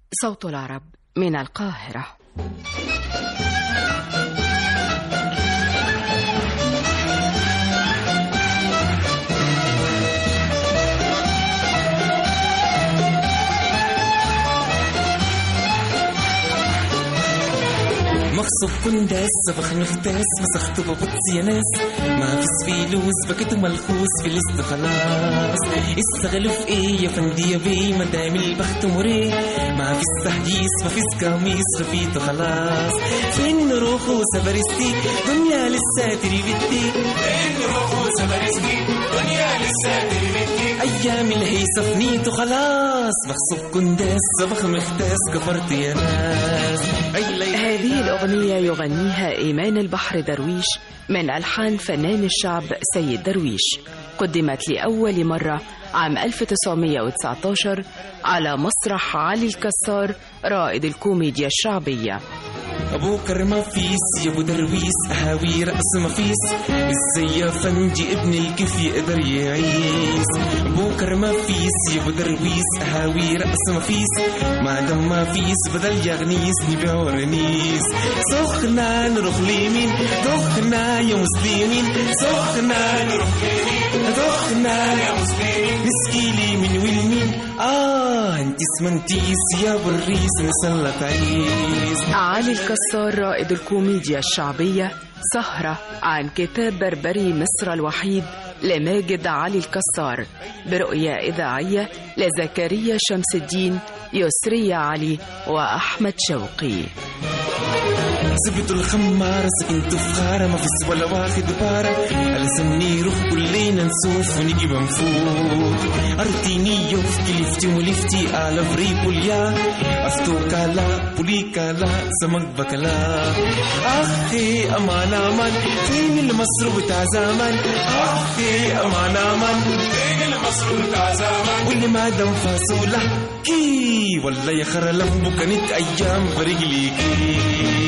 صوت العرب من القاهرة مغصوب كنداس صبخ مختاس مسخت ببطس يا ناس ما فيش فلوس بكيت ملخوص في لست خلاص استغلوا في ايه يا فندي يا بيه ما دام البخت مريه ما فيش تحديث ما فيش قميص رفيته خلاص فين روحو سبرستي دنيا لسه تريبتي فين روحو سبرستي دنيا لسه تريبتي ايام الهيصه فنيت خلاص مغصوب كنداس صبخ مختاس كفرت يا ناس أي ليلى هذه الأغنية يغنيها إيمان البحر درويش من ألحان فنان الشعب سيد درويش قدمت لأول مرة عام 1919 على مسرح علي الكسار رائد الكوميديا الشعبية ابوك ما فيس يا ابو درويس اهاوي راس ما فيس ازاي يا فنجي ابني كيف يقدر يعيس ابوك ما فيس يا ابو درويس اهاوي راس ما فيس ما دام ما فيس بدل يغنيس نبيع ورنيس سخنا نروح ليمين دخنا يا مسلمين سخنا نروح ليمين دخنا يا مسلمين نسكي لي من والمين اه انت اسمنتيس يا ابو الريس نسلط عيس علي الكسار رائد الكوميديا الشعبية سهرة عن كتاب بربري مصر الوحيد لماجد علي الكسار برؤية إذاعية لزكريا شمس الدين يسرية علي وأحمد شوقي زبط الخمارة سكنت في خارة ما فيش ولا واخد بارة ألزمني روح كلنا نسوف ونجي منفوت أرتيني يوف كلفتي ولفتي على فريق اليا أفتو كالا بولي كالا سمك بكلا أخي أمان أمان فين المصر بتاع زمان أخي أمان أمان فين المصر بتاع زمان واللي ما دام فاصولة كي والله يا خرلم بكنت أيام برجلي كي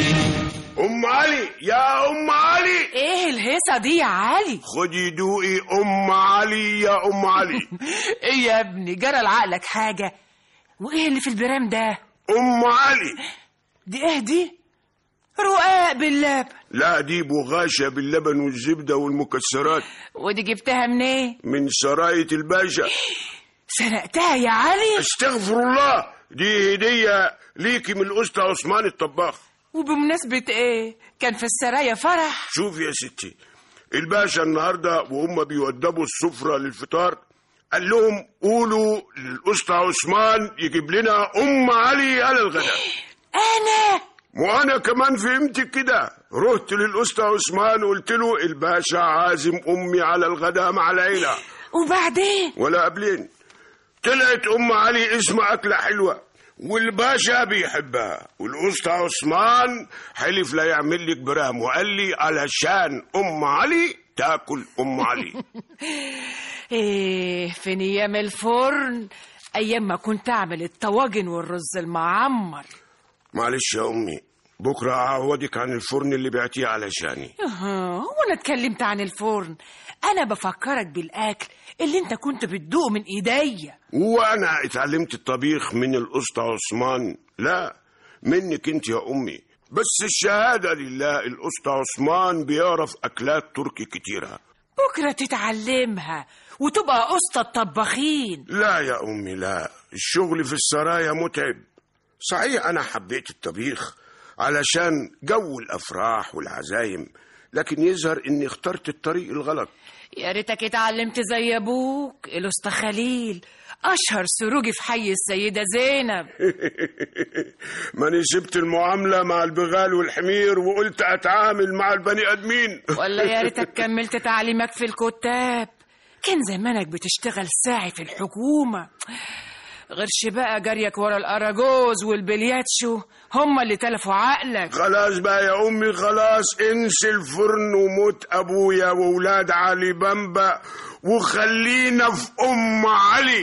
ام علي يا ام علي ايه الهيصة دي يا علي خدي دوقي ام علي يا ام علي ايه يا ابني جرى لعقلك حاجة وايه اللي في البرام ده ام علي دي ايه دي رقاق باللبن لا دي بغاشة باللبن والزبدة والمكسرات ودي جبتها منين من سراية الباشا سرقتها يا علي استغفر الله دي هدية ليكي من الأسطى عثمان الطباخ وبمناسبة ايه كان في السرايا فرح شوف يا ستي الباشا النهاردة وهم بيودبوا السفرة للفطار قال لهم قولوا للأسطى عثمان يجيب لنا أم علي على الغداء انا وانا كمان فهمت كده رحت للأسطى عثمان قلت له الباشا عازم امي على الغداء مع العيله وبعدين ولا قبلين طلعت ام علي اسمها اكله حلوه والباشا بيحبها والأسطى عثمان حلف لا يعمل لك برام وقال لي علشان ام علي تاكل ام علي ايه في نيام الفرن ايام ما كنت اعمل الطواجن والرز المعمر معلش يا امي بكره اعوضك عن الفرن اللي بعتيه علشاني أها، هو انا اتكلمت عن الفرن انا بفكرك بالاكل اللي انت كنت بتدوقه من ايديا وانا اتعلمت الطبيخ من الاسطى عثمان لا منك انت يا امي بس الشهاده لله الاسطى عثمان بيعرف اكلات تركي كتيره بكره تتعلمها وتبقى اسطى الطباخين لا يا امي لا الشغل في السرايا متعب صحيح انا حبيت الطبيخ علشان جو الافراح والعزايم لكن يظهر اني اخترت الطريق الغلط يا ريتك اتعلمت زي ابوك الاسطى خليل اشهر سروجي في حي السيده زينب ماني سبت المعامله مع البغال والحمير وقلت اتعامل مع البني ادمين ولا يا ريتك كملت تعليمك في الكتاب كان زمانك بتشتغل ساعي في الحكومة غيرش بقى جريك ورا الأراجوز والبلياتشو هما اللي تلفوا عقلك خلاص بقى يا امي خلاص انسي الفرن وموت ابويا وولاد علي بامبا وخلينا في ام علي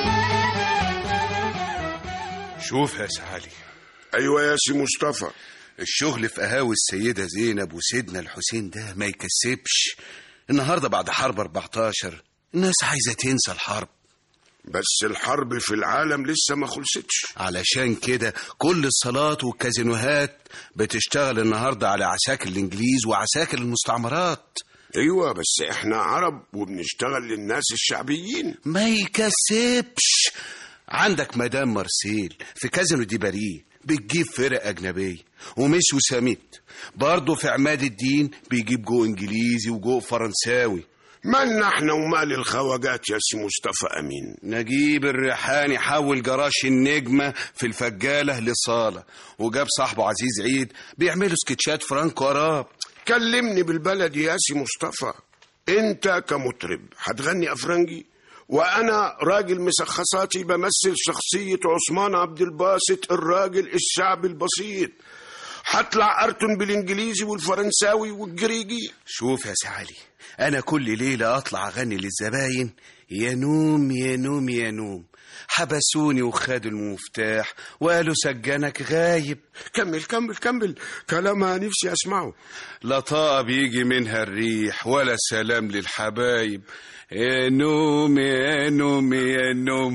شوف يا سعالي ايوه يا سي مصطفى الشغل في قهاوي السيدة زينب وسيدنا الحسين ده ما يكسبش النهاردة بعد حرب 14 الناس عايزة تنسى الحرب بس الحرب في العالم لسه ما خلصتش علشان كده كل الصالات والكازينوهات بتشتغل النهاردة على عساكر الإنجليز وعساكر المستعمرات ايوه بس احنا عرب وبنشتغل للناس الشعبيين ما يكسبش عندك مدام مارسيل في كازينو دي باريه بتجيب فرق أجنبية ومش وساميت برضه في عماد الدين بيجيب جو إنجليزي وجو فرنساوي مالنا احنا ومال الخواجات يا سي مصطفى امين نجيب الريحاني حول جراش النجمة في الفجالة لصالة وجاب صاحبه عزيز عيد بيعملوا سكتشات فرانكو أراب كلمني بالبلدي يا سي مصطفى انت كمطرب هتغني افرنجي وانا راجل مسخصاتي بمثل شخصية عثمان عبد الباسط الراجل الشعبي البسيط هطلع ارتن بالانجليزي والفرنساوي والجريجي شوف يا سعالي أنا كل ليلة أطلع أغني للزباين يا نوم يا نوم يا نوم حبسوني وخدوا المفتاح وقالوا سجنك غايب كمل كمل كمل كلامها نفسي اسمعه لا طاقة بيجي منها الريح ولا سلام للحبايب يا نوم يا نوم يا نوم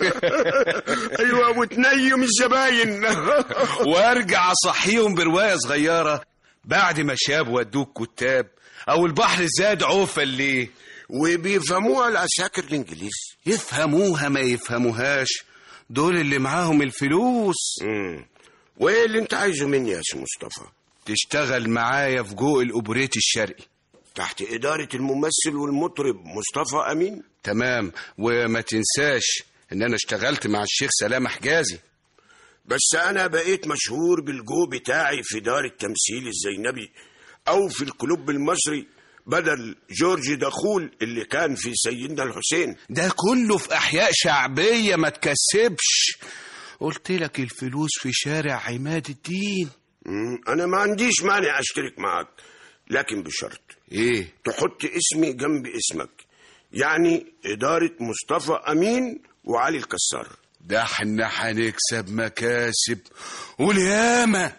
ايوه وتنيم الزباين وارجع اصحيهم برواية صغيرة بعد ما شاب ودوك كتاب او البحر زاد عوفا ليه وبيفهموها العساكر الانجليز يفهموها ما يفهموهاش دول اللي معاهم الفلوس مم. وايه اللي انت عايزه مني يا سي مصطفى تشتغل معايا في جو الاوبريت الشرقي تحت إدارة الممثل والمطرب مصطفى أمين تمام وما تنساش ان انا اشتغلت مع الشيخ سلام حجازي بس أنا بقيت مشهور بالجو بتاعي في دار التمثيل الزينبي أو في الكلوب المصري بدل جورج دخول اللي كان في سيدنا الحسين ده كله في احياء شعبيه ما تكسبش قلت لك الفلوس في شارع عماد الدين مم، أنا ما عنديش مانع أشترك معك لكن بشرط ايه تحط اسمي جنب اسمك يعني إدارة مصطفى أمين وعلي الكسار ده احنا هنكسب مكاسب والياما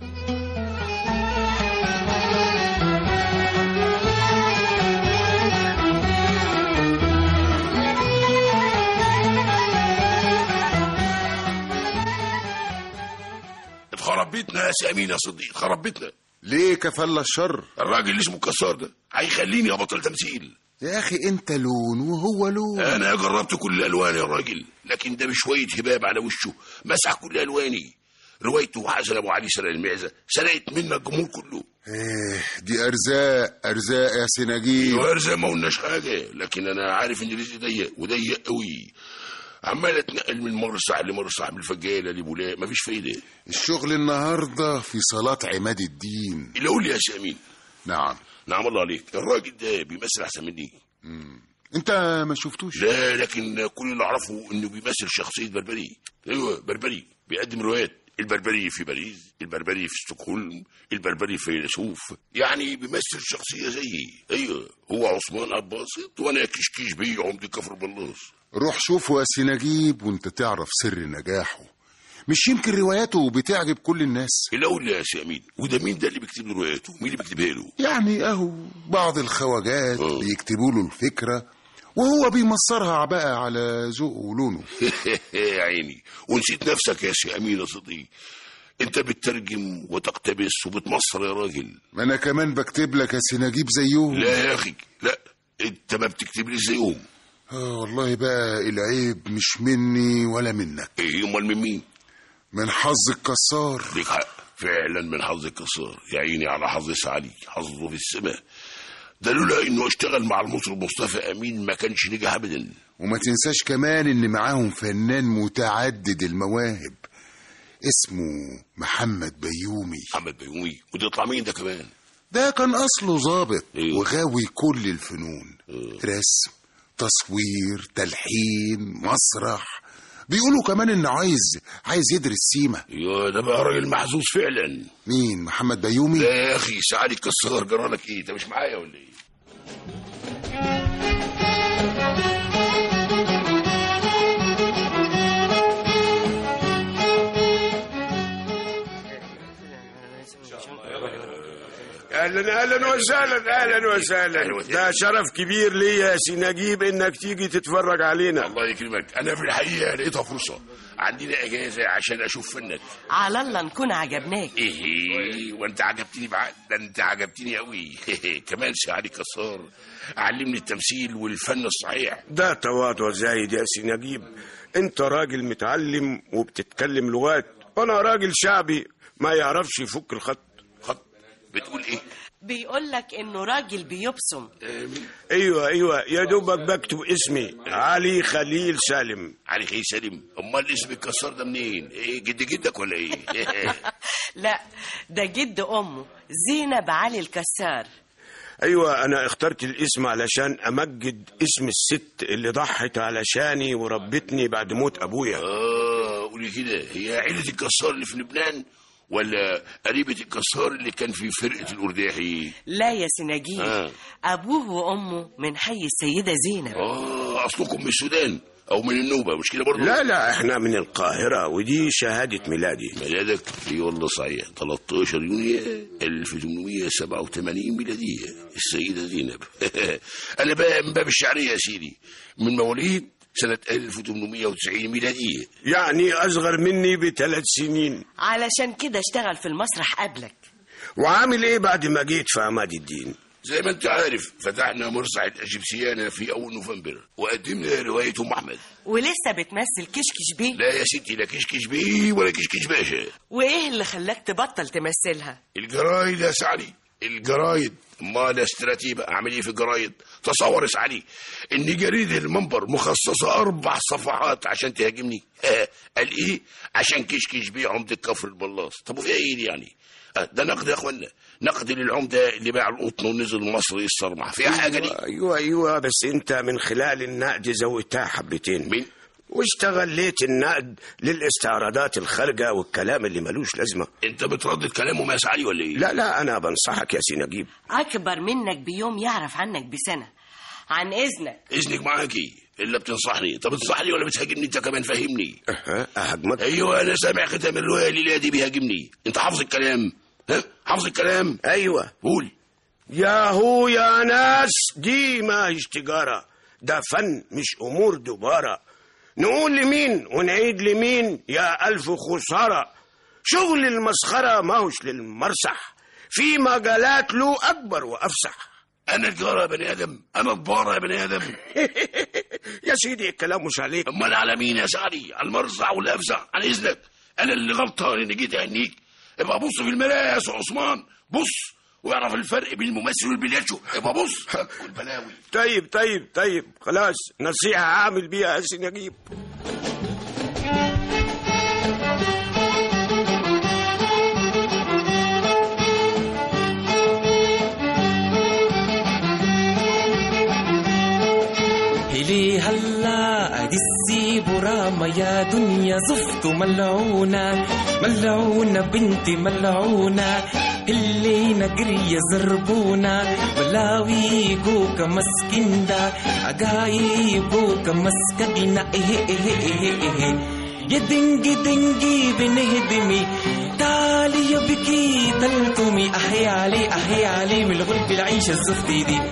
اتخرب بيتنا يا سامين يا صديق اتخرب بيتنا ليه كفل الشر الراجل اللي اسمه كسار ده هيخليني ابطل تمثيل يا اخي انت لون وهو لون انا جربت كل الالوان يا راجل لكن ده بشويه هباب على وشه مسح كل الواني روايته حسن ابو علي سرق المعزه سرقت منا الجمهور كله ايه دي ارزاق ارزاق يا سناجيل غير زي ما قلناش حاجه لكن انا عارف ان رزقي ضيق وضيق قوي عمال اتنقل من مرصع لمرصع من الفجاله لبولاق مفيش فايده الشغل النهارده في صلاة عماد الدين اللي قول لي يا سامين نعم نعم الله عليك الراجل ده بيمثل احسن مني انت ما شفتوش لا لكن كل اللي اعرفه انه بيمثل شخصيه بربري ايوه بربري بيقدم روايات البربري في باريس البربري في ستوكهولم البربري في فيلسوف يعني بيمثل شخصيه زيي ايوه هو عثمان عباسط وانا كشكيش بيه عمد كفر بلاص روح شوفه يا سناجيب وانت تعرف سر نجاحه مش يمكن رواياته بتعجب كل الناس الاول يا سامين وده مين ده اللي بيكتب له رواياته مين اللي بيكتبها له يعني اهو بعض الخواجات اه. بيكتبوا له الفكرة وهو بيمصرها بقى على ذوقه ولونه يا عيني ونسيت نفسك يا سي امين يا صديقي انت بتترجم وتقتبس وبتمصر يا راجل ما انا كمان بكتب لك يا سناجيب زيهم لا يا اخي لا انت ما بتكتبليش زيهم اه والله بقى العيب مش مني ولا منك ايه امال من مين من حظ الكسار ليك حق فعلا من حظ الكسار يا عيني على حظ سعلي حظه في السماء ده لولا انه اشتغل مع المطرب مصطفى امين ما كانش نجح ابدا وما تنساش كمان ان معاهم فنان متعدد المواهب اسمه محمد بيومي محمد بيومي وده يطلع مين ده كمان ده كان اصله ظابط إيه. وغاوي كل الفنون رسم تصوير تلحين مسرح بيقولوا كمان انه عايز عايز يدرس سيما يا ده بقى راجل محظوظ فعلا مين محمد بيومي لا يا اخي سعلي الكسار جرالك ايه انت مش معايا ولا ايه اهلا اهلا وسهلا اهلا وسهلا ده شرف كبير ليا يا سي نجيب انك تيجي تتفرج علينا الله يكرمك انا في الحقيقه لقيتها فرصه عندنا اجازه عشان اشوف فنك على الله نكون عجبناك ايه وانت عجبتني بعد ده انت عجبتني قوي كمان سعدي كسار علمني التمثيل والفن الصحيح ده تواضع زايد يا سي نجيب انت راجل متعلم وبتتكلم لغات وانا راجل شعبي ما يعرفش يفك الخط خط بتقول ايه بيقول لك انه راجل بيبصم ايوه ايوه يا دوبك بكتب اسمي علي خليل سالم علي خير سالم امال اسم الكسار ده منين ايه جد جدك ولا ايه لا ده جد امه زينب علي الكسار ايوه انا اخترت الاسم علشان امجد اسم الست اللي ضحت علشاني وربتني بعد موت ابويا اه قولي كده هي عيله الكسار اللي في لبنان ولا قريبة الكسار اللي كان في فرقة الأرداحي لا يا سناجيل آه. ابوه وامه من حي السيده زينب اه أصلكم من السودان أو من النوبة مش كده برضه لا لا احنا من القاهرة ودي شهادة ميلادي ميلادك اي والله صحيح 13 يونيو 1887 ميلادية السيدة زينب أنا بقى من باب الشعرية يا سيدي من مواليد سنة 1890 ميلادية يعني اصغر مني بثلاث سنين علشان كده اشتغل في المسرح قبلك وعامل ايه بعد ما جيت في عماد الدين زي ما انت عارف فتحنا مرصع الأجبسيانة في أول نوفمبر وقدمنا رواية أم أحمد ولسه بتمثل كشكش بيه لا يا ستي لا كشكش بيه ولا كشكش باشا وايه اللي خلاك تبطل تمثلها الجرايد يا سعدي الجرايد امال يا استراتيب اعمل ايه في الجرايد تصور يا سعدي ان جريده المنبر مخصصه اربع صفحات عشان تهاجمني قال ايه عشان كشكش بيه عمده كفر البلاص طب وفيها ايه دي يعني آه، ده نقد يا اخوانا نقد للعمده اللي باع القطن ونزل مصر الصرمح فيها حاجه دي ايوه ايوه بس انت من خلال النقد زودتها حبتين مين واستغليت النقد للاستعراضات الخارجة والكلام اللي ملوش لازمة انت بتردد كلامه يا سعدي ولا ايه لا لا أنا بنصحك يا سي نجيب اكبر منك بيوم يعرف عنك بسنه عن اذنك اذنك معاكي الا بتنصحني طب تنصحني ولا بتهاجمني انت كمان فهمني أه، أهاجمك ايوه انا سامع ختام الروايه الليله دي بيهاجمني انت حافظ الكلام ها حافظ الكلام أيوة قول يا هو يا ناس دي ما هيش تجارة ده فن مش أمور دبارة نقول لمين ونعيد لمين يا ألف خسارة شغل المسخرة ما هوش للمرسح في مجالات له أكبر وأفسح انا الجاره يا بني ادم انا الباره يا بني ادم يا سيدي الكلام مش عليك امال على مين يا سعدي على المرصع والافزع على اذنك انا اللي غلطان اني جيت اهنيك ابقى بص في المرايه يا سي عثمان بص واعرف الفرق بين الممثل والبلياتشو ابقى بص والبلاوي طيب طيب طيب خلاص نصيحة هعمل بيها يا سي نجيب هلي هلا ادسي براما يا دنيا زفت ملعونة ملعونة بنتي ملعونة اللي نجري زربونة بلاوي جوكا مسكندا أجاي جوكا مسكدنا إيه إيه إيه إيه يا دنجي دنجي بنهدمي تعالي يا بكي تلتمي أحي علي أحي علي من الغلب العيشة الزفتي دي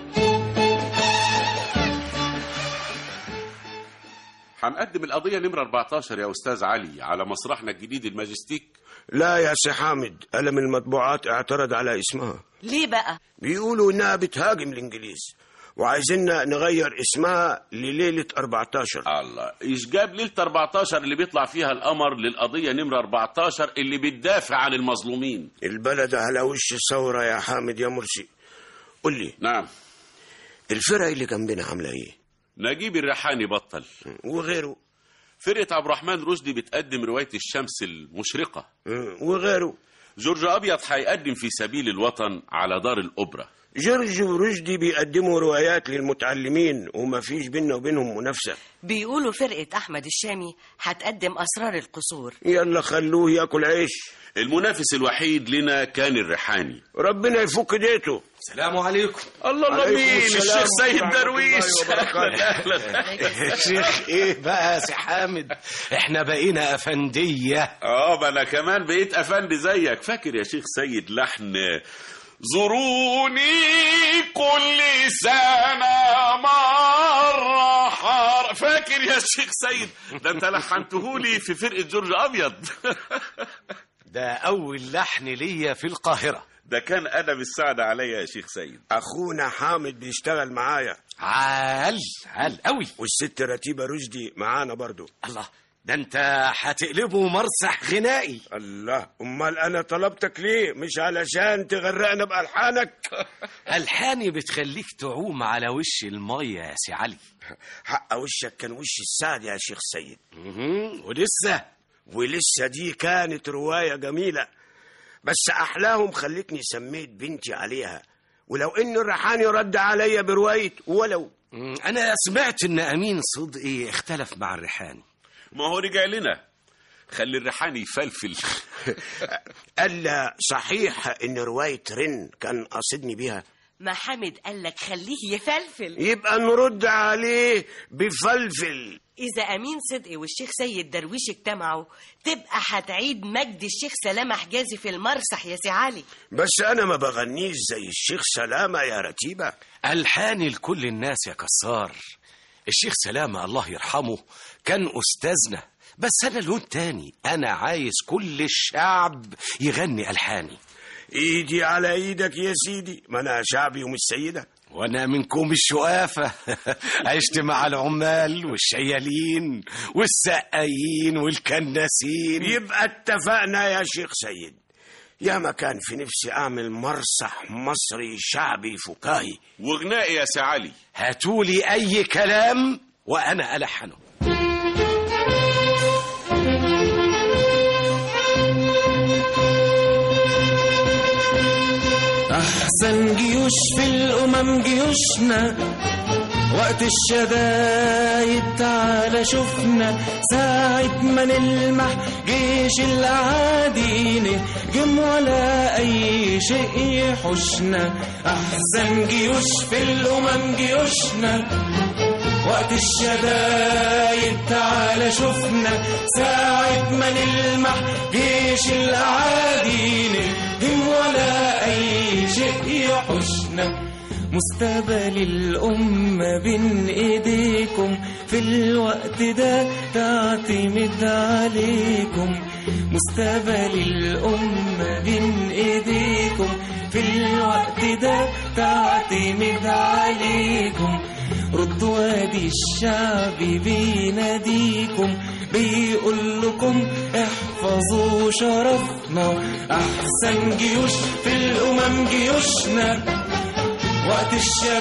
هنقدم القضية نمرة 14 يا أستاذ علي على مسرحنا الجديد الماجستيك لا يا سي حامد قلم المطبوعات اعترض على اسمها ليه بقى بيقولوا انها بتهاجم الانجليز وعايزيننا نغير اسمها لليلة 14 الله إيش جاب ليلة 14 اللي بيطلع فيها القمر للقضية نمرة 14 اللي بتدافع عن المظلومين البلد على وش الثورة يا حامد يا مرسي قول لي نعم الفرق اللي جنبنا عاملة ايه نجيب الريحاني بطل وغيره فرقة عبد الرحمن رشدي بتقدم رواية الشمس المشرقة مم، وغيره جورج أبيض هيقدم في سبيل الوطن على دار الأوبرا جورج ورشدي بيقدموا روايات للمتعلمين وما فيش بيننا وبينهم منافسة بيقولوا فرقة أحمد الشامي هتقدم أسرار القصور يلا خلوه ياكل عيش المنافس الوحيد لنا كان الريحاني ربنا يفك ديته السلام عليكم الله الله عليكم مين السلام الشيخ سيد ورحمة درويش الله وبركاته. أهلاً. شيخ ايه بقى يا سي حامد احنا بقينا افنديه اه ما انا كمان بقيت افندي زيك فاكر يا شيخ سيد لحن زوروني كل سنة مرة حار فاكر يا شيخ سيد ده انت لحنتهولي في فرقة جورج ابيض ده اول لحن ليا في القاهره ده كان ادب السعادة عليا يا شيخ سيد أخونا حامد بيشتغل معايا عال عال قوي والست رتيبة رشدي معانا برضو الله ده انت هتقلبه مرسح غنائي الله أمال أنا طلبتك ليه مش علشان تغرقنا بألحانك الحاني بتخليك تعوم على وش الميه يا سي علي حق وشك كان وش السعد يا شيخ سيد مهم. ولسه ولسه دي كانت رواية جميلة بس أحلاهم خلتني سميت بنتي عليها ولو إن الريحاني رد عليا برواية ولو مم، انا سمعت ان امين صدقي اختلف مع الريحاني ما هو رجع لنا خلي الريحاني يفلفل قال لا صحيح إن رواية رن كان قاصدني بيها ما حامد قال لك خليه يفلفل يبقى نرد عليه بفلفل إذا أمين صدقي والشيخ سيد درويش اجتمعوا تبقى هتعيد مجد الشيخ سلامة حجازي في المرسح يا سي علي بس أنا ما بغنيش زي الشيخ سلامة يا رتيبة الحاني لكل الناس يا كسار الشيخ سلامة الله يرحمه كان أستاذنا بس أنا لون تاني أنا عايز كل الشعب يغني ألحاني إيدي على إيدك يا سيدي ما أنا شعبي ومش سيدة وأنا منكم الشقافة عشت مع العمال والشيالين والسقايين والكناسين يبقى اتفقنا يا شيخ سيد يا ما كان في نفسي أعمل مرسح مصري شعبي فكاهي وغنائي يا سي علي هاتولي أي كلام وأنا ألحنه أحسن جيوش في الأمم جيوشنا وقت الشدايد تعالى شفنا ساعة ما نلمح جيش الأعادي نهجم ولا أي شيء يحوشنا أحسن جيوش في الأمم جيوشنا وقت الشدايد تعالى شفنا ساعة ما نلمح جيش الأعادي نهجم ولا أي شيء يحوشنا مستقبل الأمة بين إيديكم في الوقت ده تعتمد عليكم مستقبل الأمة بين إيديكم في الوقت ده تعتمد عليكم ردوا وادي الشعب بيناديكم بيقول لكم احفظوا شرفنا احسن جيوش في الامم جيوشنا وقت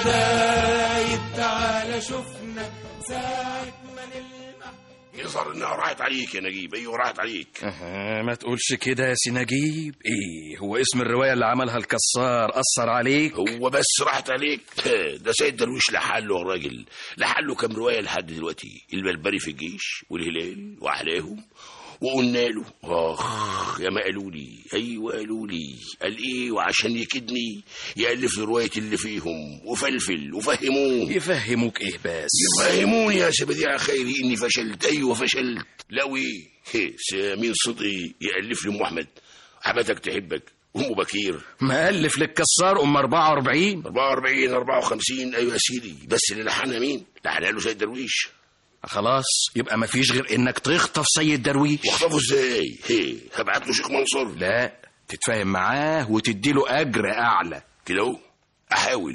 الشدايد تعالى شفنا ساعة ما نلمح يظهر انها راحت عليك يا نجيب ايوه راحت عليك أه ما تقولش كده يا سي نجيب ايه هو اسم الرواية اللي عملها الكسار أثر عليك هو بس راحت عليك ده سيد درويش لحله يا راجل لحله كام روايه لحد دلوقتي البلبري في الجيش والهلال واحلاهم وقلنا له اخ يا ما قالوا لي ايوه قالوا لي قال ايه وعشان يكدني يالف لي روايه اللي فيهم وفلفل وفهموه يفهموك ايه بس يفهموني يا سبديع خيري اني فشلت ايوه فشلت لو ايه هي، سمين صدقي يالف لي ام احمد حماتك تحبك ام بكير مألف للكسار أم 44 44 54 ايوه يا سيدي بس اللي لحنها مين؟ لحنها له سيد درويش خلاص يبقى مفيش غير إنك تخطف سيد درويش واخطفه ازاي؟ هي هبعت له شيخ منصور لا تتفاهم معاه وتديله أجر أعلى كده اهو احاول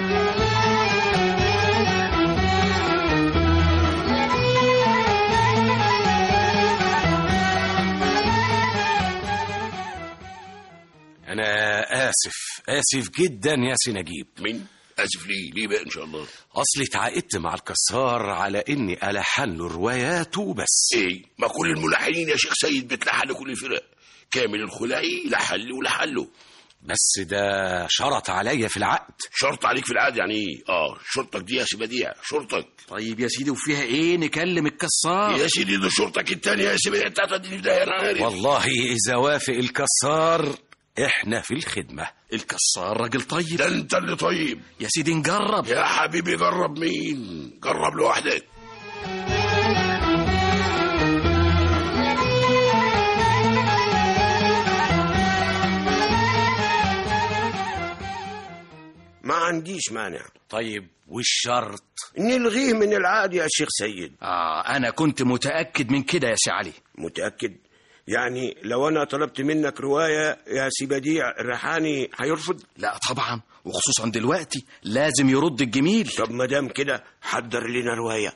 أنا آسف آسف جدا يا سي نجيب مين؟ اسف ليه؟ ليه بقى ان شاء الله؟ أصلي اتعاقدت مع الكسار على إني ألحن له رواياته بس ايه؟ ما كل الملحنين يا شيخ سيد بتلحن لكل الفرق كامل الخلعي لحن لي ولحن له بس ده شرط عليا في العقد شرط عليك في العقد يعني ايه اه شرطك دي يا سي بديع شرطك طيب يا سيدي وفيها ايه نكلم الكسار يا سيدي ده شرطك التانية يا سي بديع انت هتوديني في ده انا عارف والله إذا وافق الكسار إحنا في الخدمة الكسار راجل طيب ده انت اللي طيب يا سيدي نجرب يا حبيبي جرب مين جرب لوحدك ما عنديش مانع طيب والشرط نلغيه من العقد يا شيخ سيد آه أنا كنت متأكد من كده يا سي علي متأكد يعني لو أنا طلبت منك رواية يا سي بديع الريحاني هيرفض لا طبعا وخصوصا دلوقتي لازم يرد الجميل طب ما دام كده حضر لنا رواية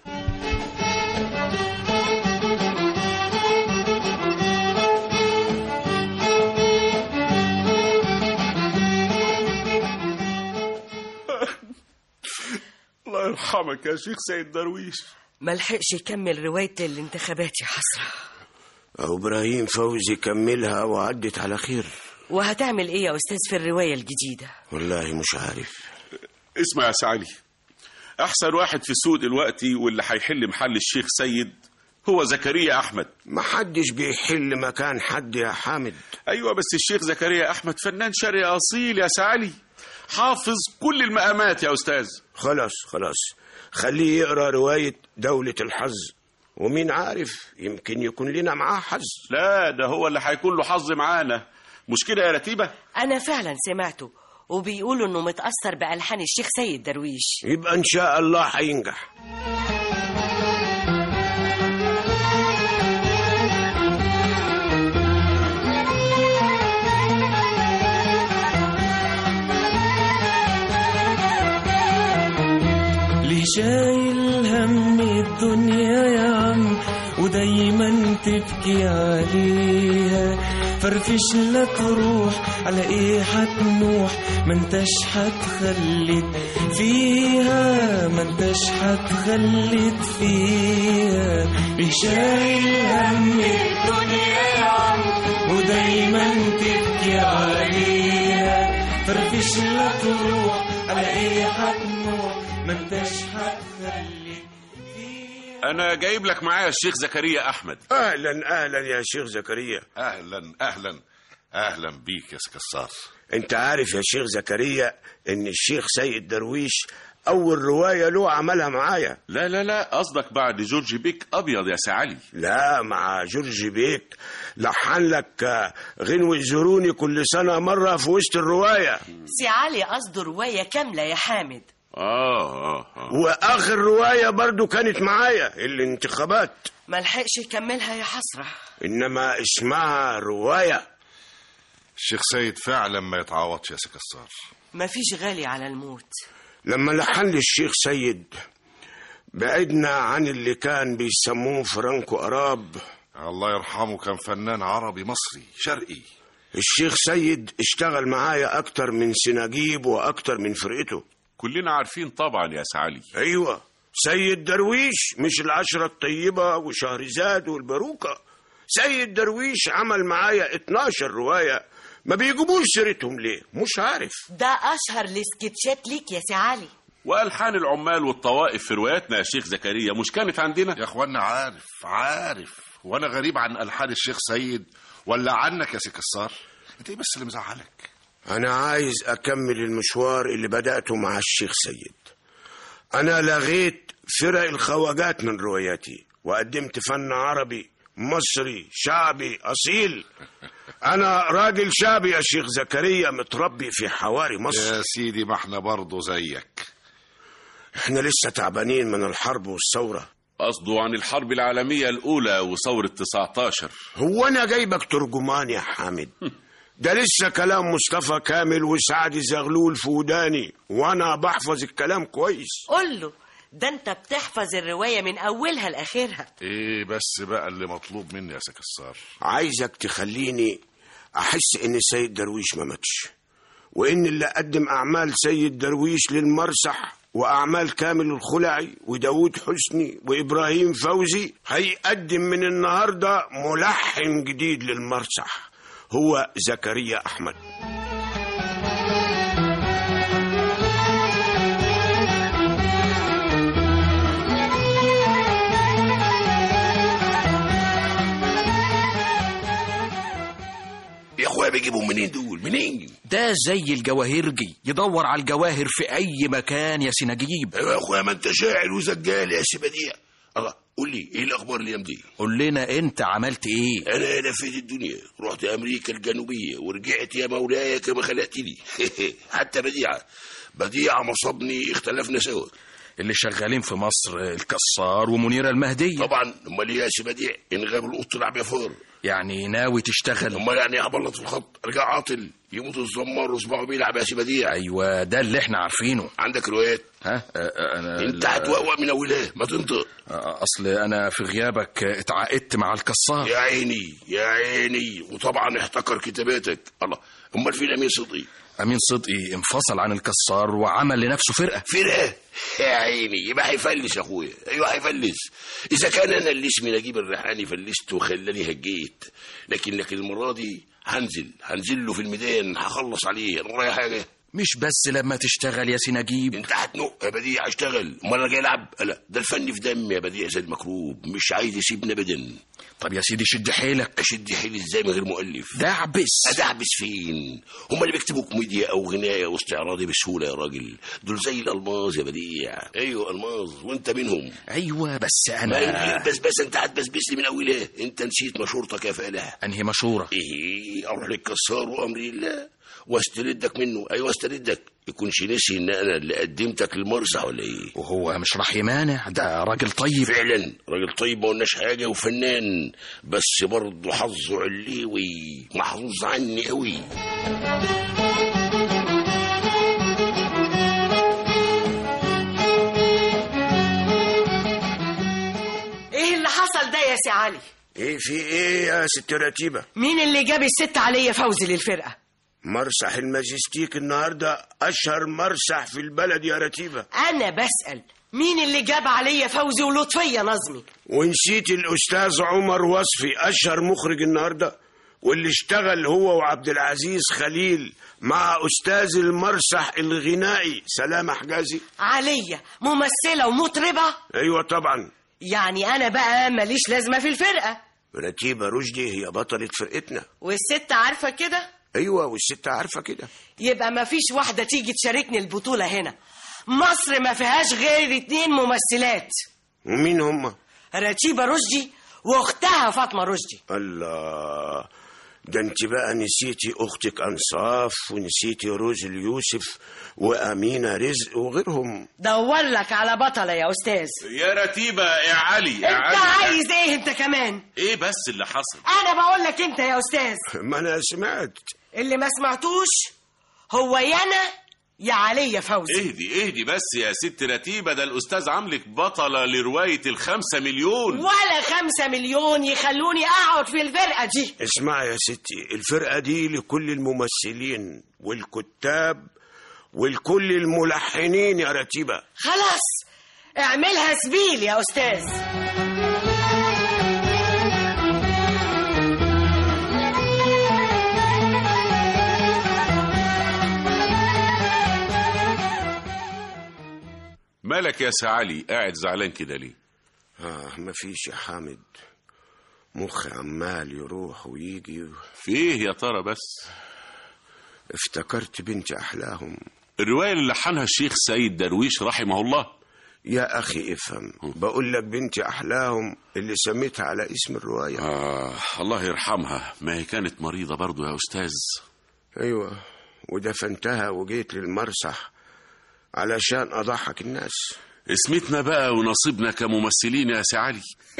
الله يرحمك يا شيخ سيد درويش ملحقش يكمل رواية الانتخابات يا حسرة أو إبراهيم فوزي كملها وعدت على خير وهتعمل ايه يا استاذ في الرواية الجديدة والله مش عارف اسمع يا سعلي احسن واحد في السوق دلوقتي واللي هيحل محل الشيخ سيد هو زكريا احمد محدش بيحل مكان حد يا حامد ايوه بس الشيخ زكريا احمد فنان شرقي اصيل يا سعلي حافظ كل المقامات يا استاذ خلاص خلاص خليه يقرا رواية دولة الحظ ومين عارف يمكن يكون لنا معاه حظ لا ده هو اللي هيكون له حظ معانا مش كده يا رتيبه انا فعلا سمعته وبيقولوا انه متأثر بألحان الشيخ سيد درويش يبقى إن شاء الله هينجح ليه شايل هم الدنيا يا عم ودايما تبكي عليها فرفش لا تروح على ايه هتنوح ما انتش هتخلد فيها ما انتش هتخلد فيها ليه شايل هم الدنيا يا عم ودايما تبكي عليها فرفش لا تروح على ايه هتنوح ما انتش هتخلد انا جايب لك معايا الشيخ زكريا احمد أهلا أهلا يا شيخ زكريا اهلا اهلا اهلا بيك يا سكسار أنت عارف يا شيخ زكريا إن الشيخ سيد درويش أول رواية له عملها معايا لا لا لا قصدك بعد جورج بيك ابيض يا سعلي لا مع جورج بيك لحن لك آه، غنوة زوروني كل سنة مرة في وسط الرواية سي علي قصده رواية كاملة يا حامد اه اه اه وآخر رواية برضو كانت معايا الانتخابات ملحقش يكملها يا حسرة إنما اسمها رواية الشيخ سيد فعلا ما يتعوضش يا سكسار مفيش غالي على الموت لما لحن لي الشيخ سيد بعدنا عن اللي كان بيسموه فرانكو أراب الله يرحمه كان فنان عربي مصري شرقي الشيخ سيد اشتغل معايا أكتر من سناجيب وأكتر من فرقته كلنا عارفين طبعا يا سعلي أيوة سيد درويش مش العشرة الطيبة وشهرزاد والباروكة سيد درويش عمل معايا 12 رواية ما بيجيبوش سيرتهم ليه مش عارف ده أشهر السكتشات ليك يا سي علي والحان العمال والطوائف في رواياتنا يا شيخ زكريا مش كانت عندنا يا اخوانا عارف عارف وانا غريب عن الحان الشيخ سيد ولا عنك يا سكسار انت ايه بس اللي مزعلك أنا عايز أكمل المشوار اللي بدأته مع الشيخ سيد أنا لغيت فرق الخواجات من رواياتي وقدمت فن عربي مصري شعبي أصيل أنا راجل شعبي يا شيخ زكريا متربي في حواري مصر يا سيدي ما احنا برضه زيك احنا لسه تعبانين من الحرب والثورة قصده عن الحرب العالمية الأولى وثورة 19 هو أنا جايبك ترجمان يا حامد ده لسه كلام مصطفى كامل وسعد زغلول في وداني وأنا بحفظ الكلام كويس قول له ده انت بتحفظ الرواية من أولها لآخرها ايه بس بقى اللي مطلوب مني يا سكسار عايزك تخليني أحس إن سيد درويش ما ماتش وإن اللي قدم أعمال سيد درويش للمرسح وأعمال كامل الخلعي وداود حسني وإبراهيم فوزي هيقدم من النهاردة ملحن جديد للمرسح هو زكريا أحمد بيجيبهم منين دول منين ده زي الجواهرجي يدور على الجواهر في أي مكان يا سنجيب ايوه يا اخويا ما انت شاعر وزجال يا سي بديع الله قول لي ايه الاخبار الايام دي قول لنا أنت عملت إيه انا لفيت الدنيا رحت امريكا الجنوبيه ورجعت يا مولاي كما خلقتني حتى بديعه بديعه مصابني اختلفنا سوا اللي شغالين في مصر الكسار ومنيرة المهدية طبعا امال ايه يا سي بديع ان غاب القط لعب يا فار يعني ناوي تشتغل امال يعني هبلط في الخط ارجع عاطل يموت الزمار وصباعه بيلعب يا سي بديع أيوة ده اللي احنا عارفينه عندك روايات ها أ- أ- أنا انت ال- هتوقوق من اولاه ما تنطق أصل أنا في غيابك اتعاقدت مع الكسار يا عيني يا عيني وطبعا احتكر كتاباتك الله امال فين امين صدقي أمين صدقي انفصل عن الكسار وعمل لنفسه فرقة فرقه يا عيني يبقى هيفلس يا اخويا ايوه هيفلس اذا كان انا اللي اسمي نجيب الريحاني فلست وخلاني هجيت لكن لكن المره دي هنزل هنزل له في الميدان هخلص عليه انا ورايا حاجه مش بس لما تشتغل يا سنجيب انت هتنق يا بديع اشتغل امال انا جاي العب لا ده الفن في دم يا بديع زي المكروب مش عايز يسيبنا ابدا طب يا سيدي شد حيلك اشد حيلي ازاي من غير مؤلف دعبس ادعبس فين هم اللي بيكتبوا كوميديا او غنايه واستعراضي بسهوله يا راجل دول زي الالماظ يا بديع ايوه الماظ وانت منهم أيوة بس ما من غير أنا بس بس انت هتبسبس لي من اولها انت نسيت مشورتك يا فالح أنهي مشورة ايه اروح للكسار وامر الله واستردك منه ايوه استردك يكونش نسي ان انا اللي قدمتك للمرسح ولا ايه وهو مش راح يمانع ده راجل طيب فعلا راجل طيب ما قلناش حاجه وفنان بس برضه حظه عليوي محظوظ عني قوي ايه اللي حصل ده يا سي علي ايه في ايه يا ست رتيبة مين اللي جاب الست عليا فوزي للفرقه مرسح الماجستيك النهاردة أشهر مرسح في البلد يا رتيبة انا بسال مين اللي جاب عليا فوزي ولطفيه نظمي ونسيت الأستاذ عمر وصفي أشهر مخرج النهاردة واللي اشتغل هو وعبد العزيز خليل مع أستاذ المرسح الغنائي سلامة حجازي عليا ممثله ومطربه أيوة طبعا يعني انا بقى ماليش لازمه في الفرقه رتيبة رشدي هي بطلة فرقتنا والست عارفه كده أيوة والست عارفة كده يبقى ما فيش واحده تيجي تشاركني البطوله هنا مصر ما فيهاش غير اتنين ممثلات ومين هم رتيبه رشدي واختها فاطمه رشدي الله ده انت بقى نسيتي اختك انصاف ونسيتي روز اليوسف وامينه رزق وغيرهم دور لك على بطله يا استاذ يا رتيبة يا علي يا انت علي عايز ايه انت كمان ايه بس اللي حصل انا بقول لك انت يا استاذ ما انا سمعت اللي ما سمعتوش هو يا انا يا علي فوزي اهدي اهدي بس يا ست رتيبة ده الأستاذ عاملك بطلة لرواية الخمسة مليون ولا خمسة مليون يخلوني اقعد في الفرقه دي اسمعي يا ستي الفرقه دي لكل الممثلين والكتاب ولكل الملحنين يا رتيبه خلاص اعملها سبيل يا استاذ مالك يا سعالي قاعد زعلان كده ليه اه مفيش يا حامد مخي عمال يروح ويجي في ايه يا ترى بس افتكرت بنت احلاهم الرواية اللي لحنها الشيخ سيد درويش رحمه الله يا اخي افهم بقول لك بنت احلاهم اللي سميتها على اسم الروايه آه الله يرحمها ما هي كانت مريضة برضو يا أستاذ ايوه ودفنتها وجيت للمرسح علشان اضحك الناس اسمتنا بقى ونصيبنا كممثلين يا سعالي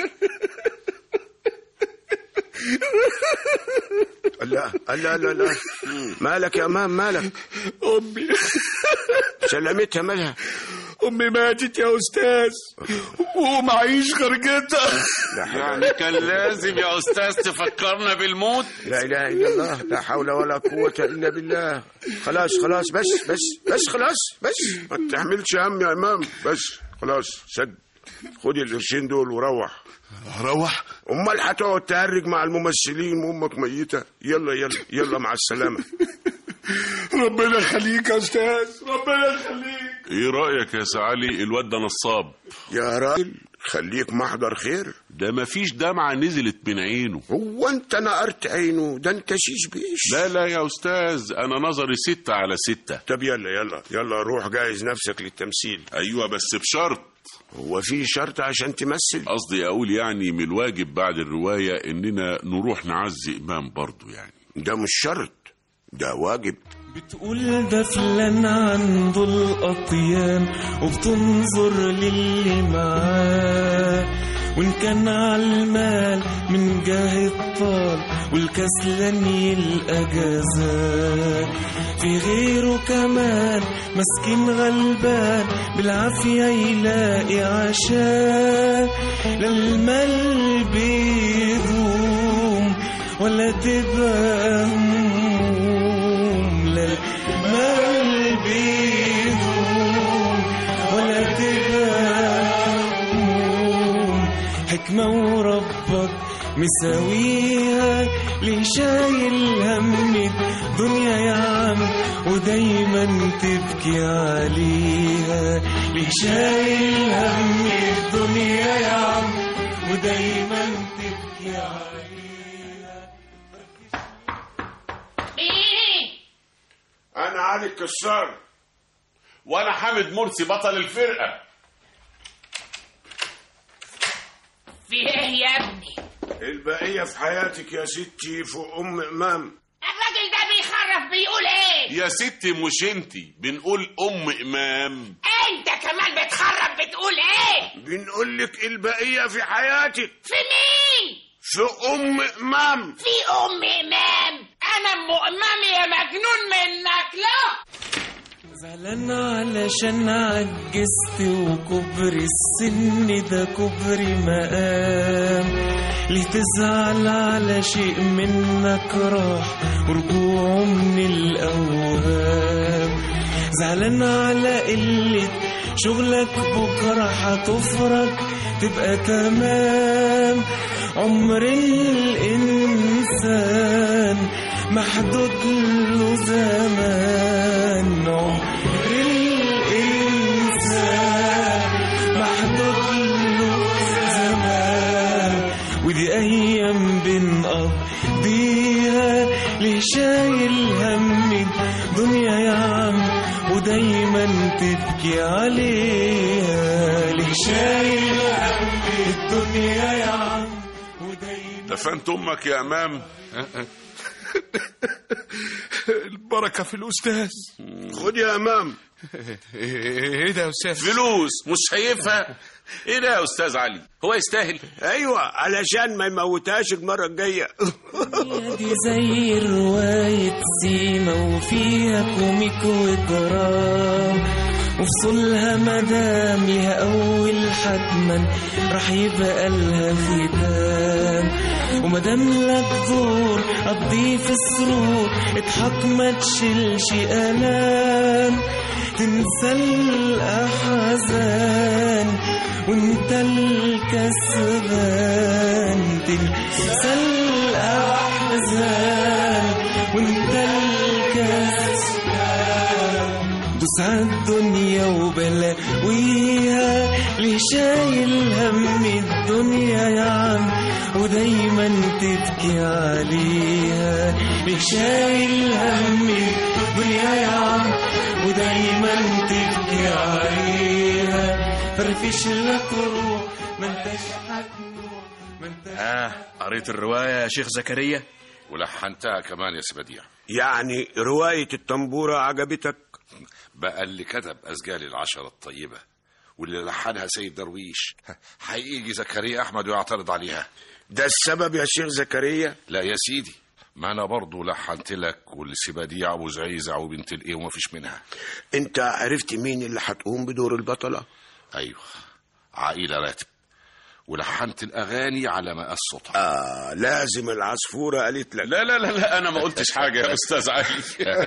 لا لا لا لا مالك يا امام مالك أمي سلامتها مالها أمي ماتت يا أستاذ ومعيش خرجتها يعني كان لازم يا أستاذ تفكرنا بالموت لا اله الا الله لا حول ولا قوه الا بالله خلاص خلاص بس بس بس خلاص بس ما تحملش هم يا امام بس خلاص سد خد القرشين دول وروح روح امال هتقعد تهرج مع الممثلين وامك ميته يلا يلا يلا مع السلامه ربنا يخليك يا أستاذ ربنا يخليك ايه رأيك يا سعالي الواد ده نصاب يا راجل خليك محضر خير ده مفيش دمعة نزلت من عينه هو انت نقرت عينه ده انت شيش بيش لا لا يا أستاذ أنا نظري ستة على ستة طب يلا يلا يلا روح جهز نفسك للتمثيل أيوة بس بشرط هو في شرط عشان تمثل قصدي أقول يعني من الواجب بعد الرواية إننا نروح نعزي إمام برضو يعني ده مش شرط ده واجب بتقول ده فلان عنده الأطيان وبتنظر للي معاه وإن كان عالمال من جاه الطال والكسلان يلقى جزاء في غيره كمان مسكين غلبان بالعافية يلاقي عشاء لا المال بيدوم ولا تبقى هموم لا المال بيدوم ولا تبقى هموم حكمة وربك مساويها ليه شايل هم الدنيا يا عم ودايما تبكي عليها ليه شايل هم الدنيا يا عم ودايما تبكي عليها انا علي الكسار وأنا حامد مرسي بطل الفرقة في ايه يا ابني البقية في حياتك يا ستي فوق ام امام الراجل ده بيخرف بيقول ايه يا ستي مش انتي بنقول أم إمام انت كمان بتخرف بتقول ايه بنقول لك البقية في حياتك في مين في ام امام في ام امام انا ام امام يا مجنون منك لا زعلان علشان عجزت وكبر السن ده كبر مقام ليه تزعل على شيء منك راح ورجوعه من الأوهام زعلان على قلة شغلك بكرة هتفرج تبقى تمام عمر الإنسان محدود له زمان عمر الإنسان محدود له زمان ودي أيام بنقضيها ليه شايل هم الدنيا يا عم ودايما تبكي عليها ليه شايل هم الدنيا يا عم ودايما دفنت أمك يا إمام البركة في الأستاذ خد يا امام ايه ده يا أستاذ فلوس مش شايفها ايه ده يا استاذ علي هو يستاهل ايوه علشان ما يموتهاش المرة الجاية دي زي رواية سيما وفيها كوميك ودرام وفصولها مدام ليها أول حتما راح يبقى لها ختام ومدام لك دور قضيه في السرور اضحك ما تشيلش ألام تنسى الأحزان وانت الكسبان تنسى الأحزان وانت الكسبان دوس عالدنيا وبلاويها ليه شايل هم الدنيا يا عم ودايما تبكي عليها ليه شايل هم الدنيا يا عم ودايما تبكي عليها فرفش لك روح ما انتش هتنوح ما انتش آه قريت الرواية يا شيخ زكريا ولحنتها كمان يا سبديع يعني رواية الطنبورة عجبتك بقى اللي كتب أسجال العشرة الطيبة واللي لحنها سيد درويش هيجي زكريا أحمد ويعترض عليها ده السبب يا شيخ زكريا لا يا سيدي ما أنا برضو لحنت لك والسبديع وزعيزع وبنت الإيه وما فيش منها انت عرفت مين اللي هتقوم بدور البطلة أيوه عائلة راتب ولحنت الأغاني على مقاس صوتها آه لازم العصفورة قالت لك لا لا لا لا انا ما قلتش حاجه يا استاذ علي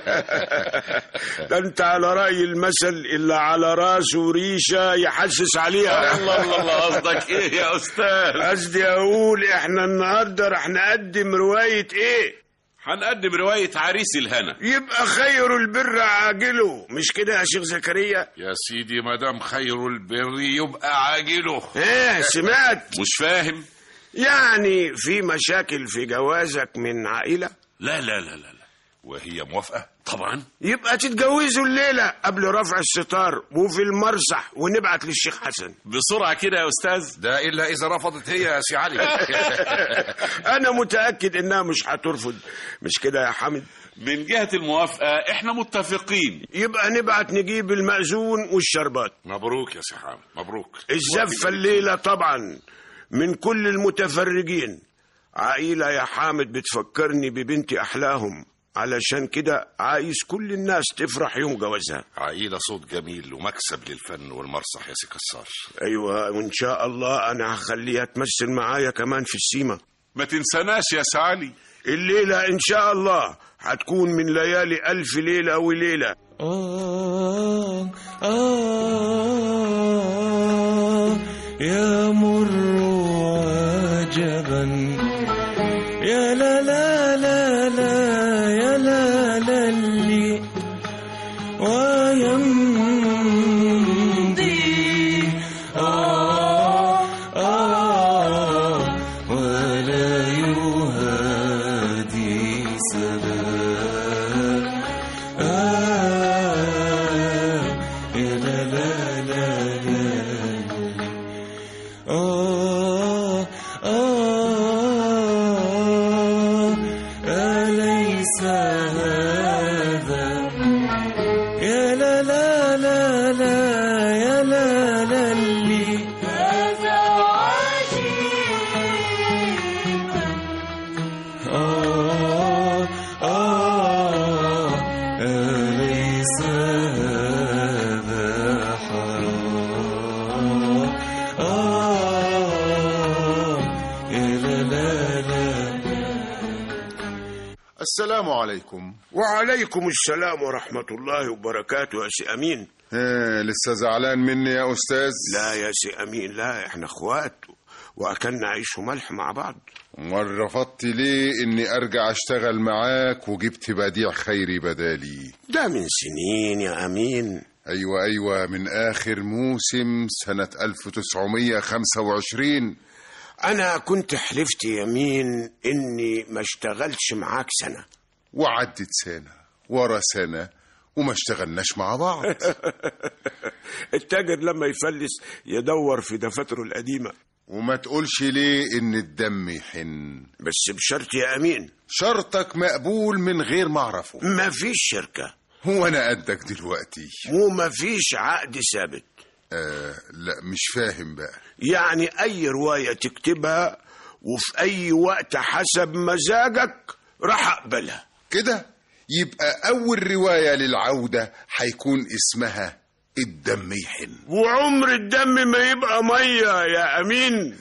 ده انت على رأي المثل اللي على راسه ريشة يحسس عليها الله الله الله قصدك ايه يا استاذ قصدي اقول احنا النهارده رح نقدم رواية ايه هنقدم روايه عريس الهنا يبقى خير البر عاجله مش كده يا شيخ زكريا يا سيدي ما دام خير البر يبقى عاجله ايه سمعت مش فاهم يعني في مشاكل في جوازك من عائلة لا لا لا لا لا وهي موافقة طبعا يبقى تتجوزوا الليلة قبل رفع الستار وفي المرسح ونبعت للشيخ حسن بسرعة كده يا أستاذ ده إلا إذا رفضت هي يا سي علي أنا متأكد إنها مش هترفض مش كده يا حامد من جهة الموافقة احنا متفقين يبقى نبعت نجيب المأذون والشربات مبروك يا سي حامد مبروك الزفة الليلة طبعا من كل المتفرجين عائلة يا حامد بتفكرني ببنتي أحلاهم علشان كده عايز كل الناس تفرح يوم جوازها عائلة صوت جميل ومكسب للفن والمسرح يا سي كسار أيوة وإن شاء الله أنا هخليها تمثل معايا كمان في السيما ما تنسناش يا سعالي الليلة إن شاء الله هتكون من ليالي ألف ليلة وليلة آه آه يا مر عجبا يا لا لا لا لا يا لا لا اللي ويمضي آه آه ولا يهادي سبا آه يا لا لا لا لا آه آه أليس هذا يا لا لا لا لا يا لا لا اللي هذا آه آه أليس هذا حرام آه يا لا لا لا السلام عليكم وعليكم السلام ورحمة الله وبركاته يا سي أمين ها لسه زعلان مني يا أستاذ لا يا سي أمين لا إحنا إخوات وأكلنا عيش وملح مع بعض امال رفضت ليه اني ارجع اشتغل معاك وجبت بديع خيري بدالي ده من سنين يا أمين ايوه ايوه من اخر موسم سنة 1925 أنا كنت حلفت يمين إني ما اشتغلش معاك سنة وعدت سنة ورا سنة وما اشتغلناش مع بعض التاجر لما يفلس يدور في دفاتره القديمة وما تقولش ليه ان الدم يحن بس بشرط يا أمين شرطك مقبول من غير ما اعرفه ما فيش شركة هو انا قدك دلوقتي وما فيش عقد ثابت آه لا مش فاهم بقى يعني أي رواية تكتبها وفي أي وقت حسب مزاجك راح أقبلها كده يبقى اول رواية للعودة هيكون اسمها الدم يحن وعمر الدم ما يبقى مية يا أمين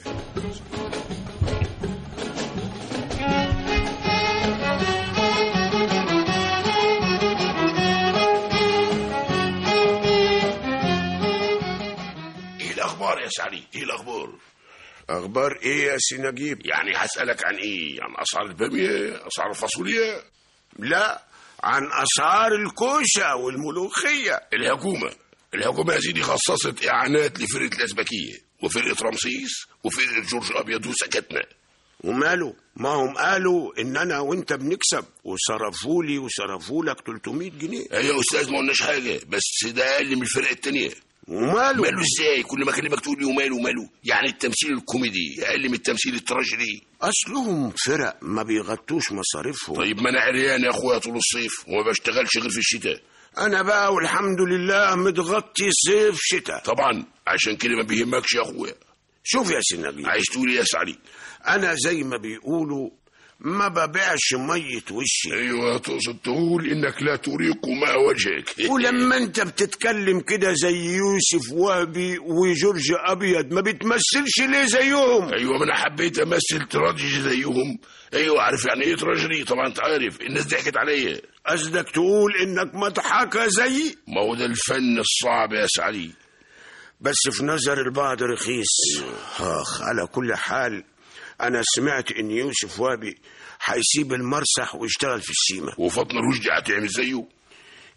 ايه الاخبار يا سعلي ايه الاخبار أخبار إيه يا سي نجيب يعني هسألك عن ايه عن اسعار البامية اسعار الفاصوليا لا عن أسعار الكوشة والملوخية الحكومة الحكومة يا سيدي خصصت إعانات لفرقة الأزبكية وفرقة رمسيس وفرقة جورج أبيض وسكتنا وماله ما هم قالوا ان انا وانت بنكسب وصرفوا لي وصرفوا لك 300 جنيه أيوة يا أستاذ ما قلناش حاجة بس ده أقل من الفرقة التانية وماله ماله ازاي كل ما اكلمك تقول لي وماله وماله يعني التمثيل الكوميدي اقل من التمثيل التراجيدي اصلهم فرق ما بيغطوش مصاريفهم طيب ما انا عريان يا اخويا طول الصيف وما بشتغلش غير في الشتاء انا بقى والحمد لله متغطي صيف شتاء طبعا عشان كده ما بيهمكش يا اخويا شوف يا سي نبيل عايز تقول ايه يا سعدي انا زي ما بيقولوا ما ببيعش مية وشي ايوه تقصد تقول انك لا تريق ماء وجهك ولما انت بتتكلم كده زي يوسف وهبي وجورج ابيض ما بتمثلش ليه زيهم ايوه ما انا حبيت امثل تراجيدي زيهم ايوه عارف يعني ايه تراجيدي طبعا انت عارف الناس ضحكت عليا قصدك تقول انك مضحكة زيي ما هو ده الفن الصعب يا سعدي بس في نظر البعض رخيص اخ على كل حال انا سمعت ان يوسف وهبي هيسيب المرسح ويشتغل في السيما وفاطمه رشدي هتعمل زيه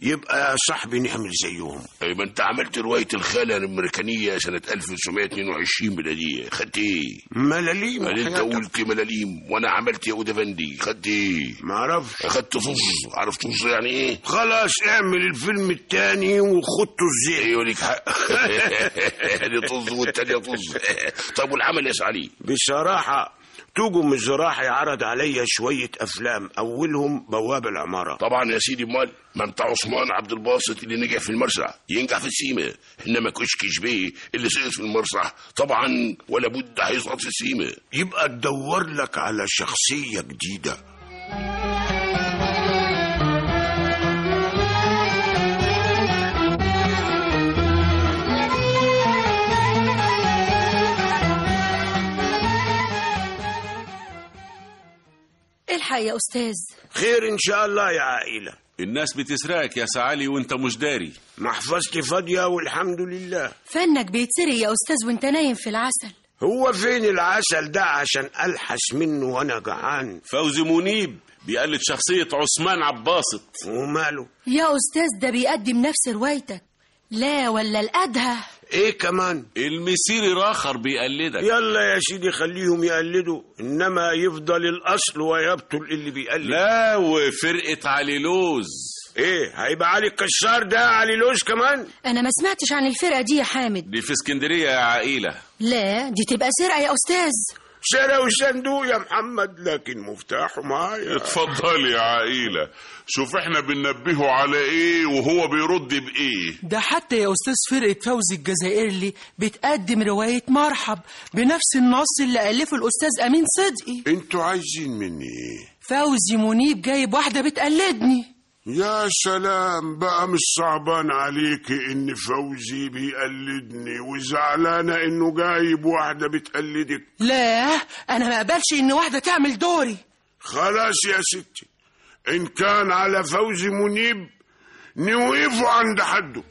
يبقى يا صاحبي نعمل زيهم أي ما انت عملت رواية الخالة الأمريكانية سنة 1922 ميلادية خدت ايه؟ ملاليم قال انت وحياتك. قلت ملاليم وانا عملت يا افندي خدت ايه؟ ما اعرفش اخدت طز عارف طز يعني ايه؟ خلاص اعمل الفيلم التاني وخدته الزيت ايوه ليك حق دي طز والتانية طز طب والعمل يا علي بصراحة توجم الزراحي عرض عليا شوية أفلام أولهم بواب العمارة طبعا يا سيدي امال ما انت عثمان عبد الباسط اللي نجح في المرسع ينجح في السيما انما كشكش بيه اللي سقط في المرسع طبعا ولا بد هيسقط في السيما يبقى تدور لك على شخصية جديدة الحق يا أستاذ خير إن شاء الله يا عائلة الناس بتسرقك يا سعالي وانت مش داري محفظتي فاضية والحمد لله فنك بيتسرق يا أستاذ وانت نايم في العسل هو فين العسل ده عشان ألحس منه وأنا جعان فوزي منيب بيقلد شخصية عثمان عباسط وماله يا أستاذ ده بيقدم نفس روايتك لا ولا الأدهى إيه كمان المسيري راخر بيقلدك يلا يا سيدي خليهم يقلدوا إنما يفضل الأصل ويبطل اللي بيقلد لا وفرقة علي لوز إيه هيبقى علي الكسار ده علي لوز كمان أنا ما سمعتش عن الفرقة دي يا حامد دي في اسكندرية يا عائلة لا دي تبقى سرقة يا أستاذ سرقوا الصندوق يا محمد لكن مفتاحه معايا اتفضل يا عائلة شوف احنا بننبهه على ايه وهو بيرد بايه ده حتى يا أستاذ فرقة فوزي الجزائري بتقدم رواية مرحب بنفس النص اللي ألفه الأستاذ أمين صدقي انتوا عايزين مني ايه فوزي منيب جايب واحدة بتقلدني يا سلام بقى مش صعبان عليك ان فوزي بيقلدني وزعلانة انه جايب واحدة بتقلدك لا أنا ما أقبلش إن واحدة تعمل دوري خلاص يا ستي ان كان على فوزي منيب نوقفه عند حده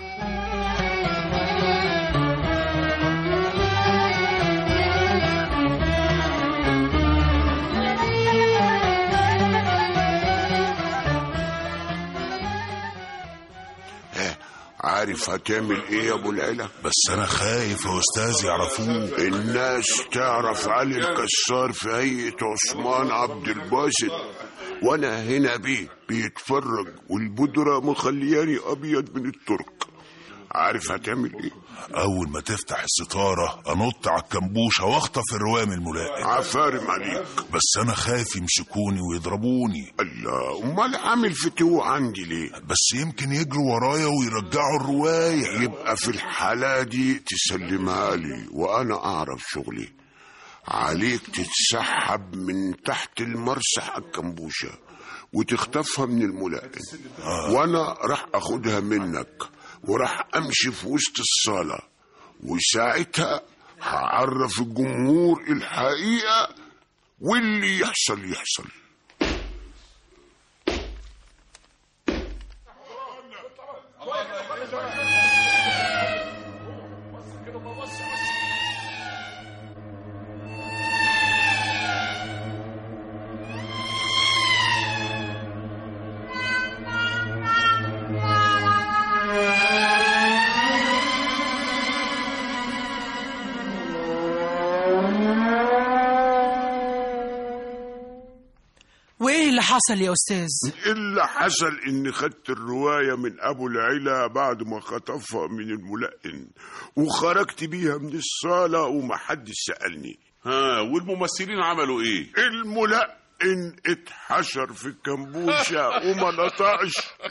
عارف هتعمل ايه يا ابو العلا بس انا خايف يا استاذ يعرفوه الناس تعرف علي الكسار في هيئة عثمان عبد الباسط وانا هنا بيه بيتفرج والبودرة مخلياني ابيض من الترك عارف هتعمل ايه اول ما تفتح الستاره انط على الكمبوشه واخطف الروام الملائم عفارم عليك بس انا خايف يمسكوني ويضربوني الله امال عامل فتوى عندي ليه بس يمكن يجروا ورايا ويرجعوا الروايه يبقى في الحالة دي تسلمها لي وانا اعرف شغلي عليك تتسحب من تحت المرسح الكمبوشة وتخطفها من الملائم آه. وانا راح اخدها منك وراح امشي في وسط الصالة وساعتها هعرف الجمهور الحقيقة واللي يحصل يحصل وإيه اللي حصل يا أستاذ اللي حصل اني خدت الرواية من ابو العلا بعد ما خطفها من الملقن وخرجت بيها من الصالة ومحدش سألني ها والممثلين عملوا ايه الملقن اتحشر في الكمبوشة وما نطقش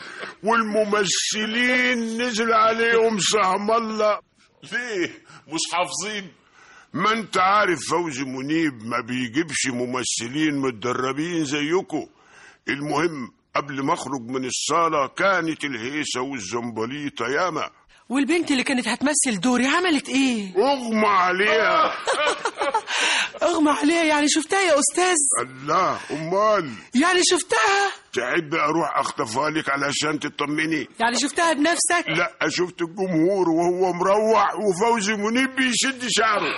والممثلين نزل عليهم سهم الله ليه مش حافظين ما انت عارف فوزي منيب ما بيجيبش ممثلين متدربين زيكم المهم قبل ما اخرج من الصالة كانت الهيصة والزنبليطة ياما والبنت اللي كانت هتمثل دوري عملت إيه اغمى عليها أغمى عليها يعني شفتها يا أستاذ الله امال يعني شفتها تحب اروح اخطفها لك علشان تطمني يعني شفتها بنفسك لا شفت الجمهور وهو مروح وفوزي منيب بيشد شعره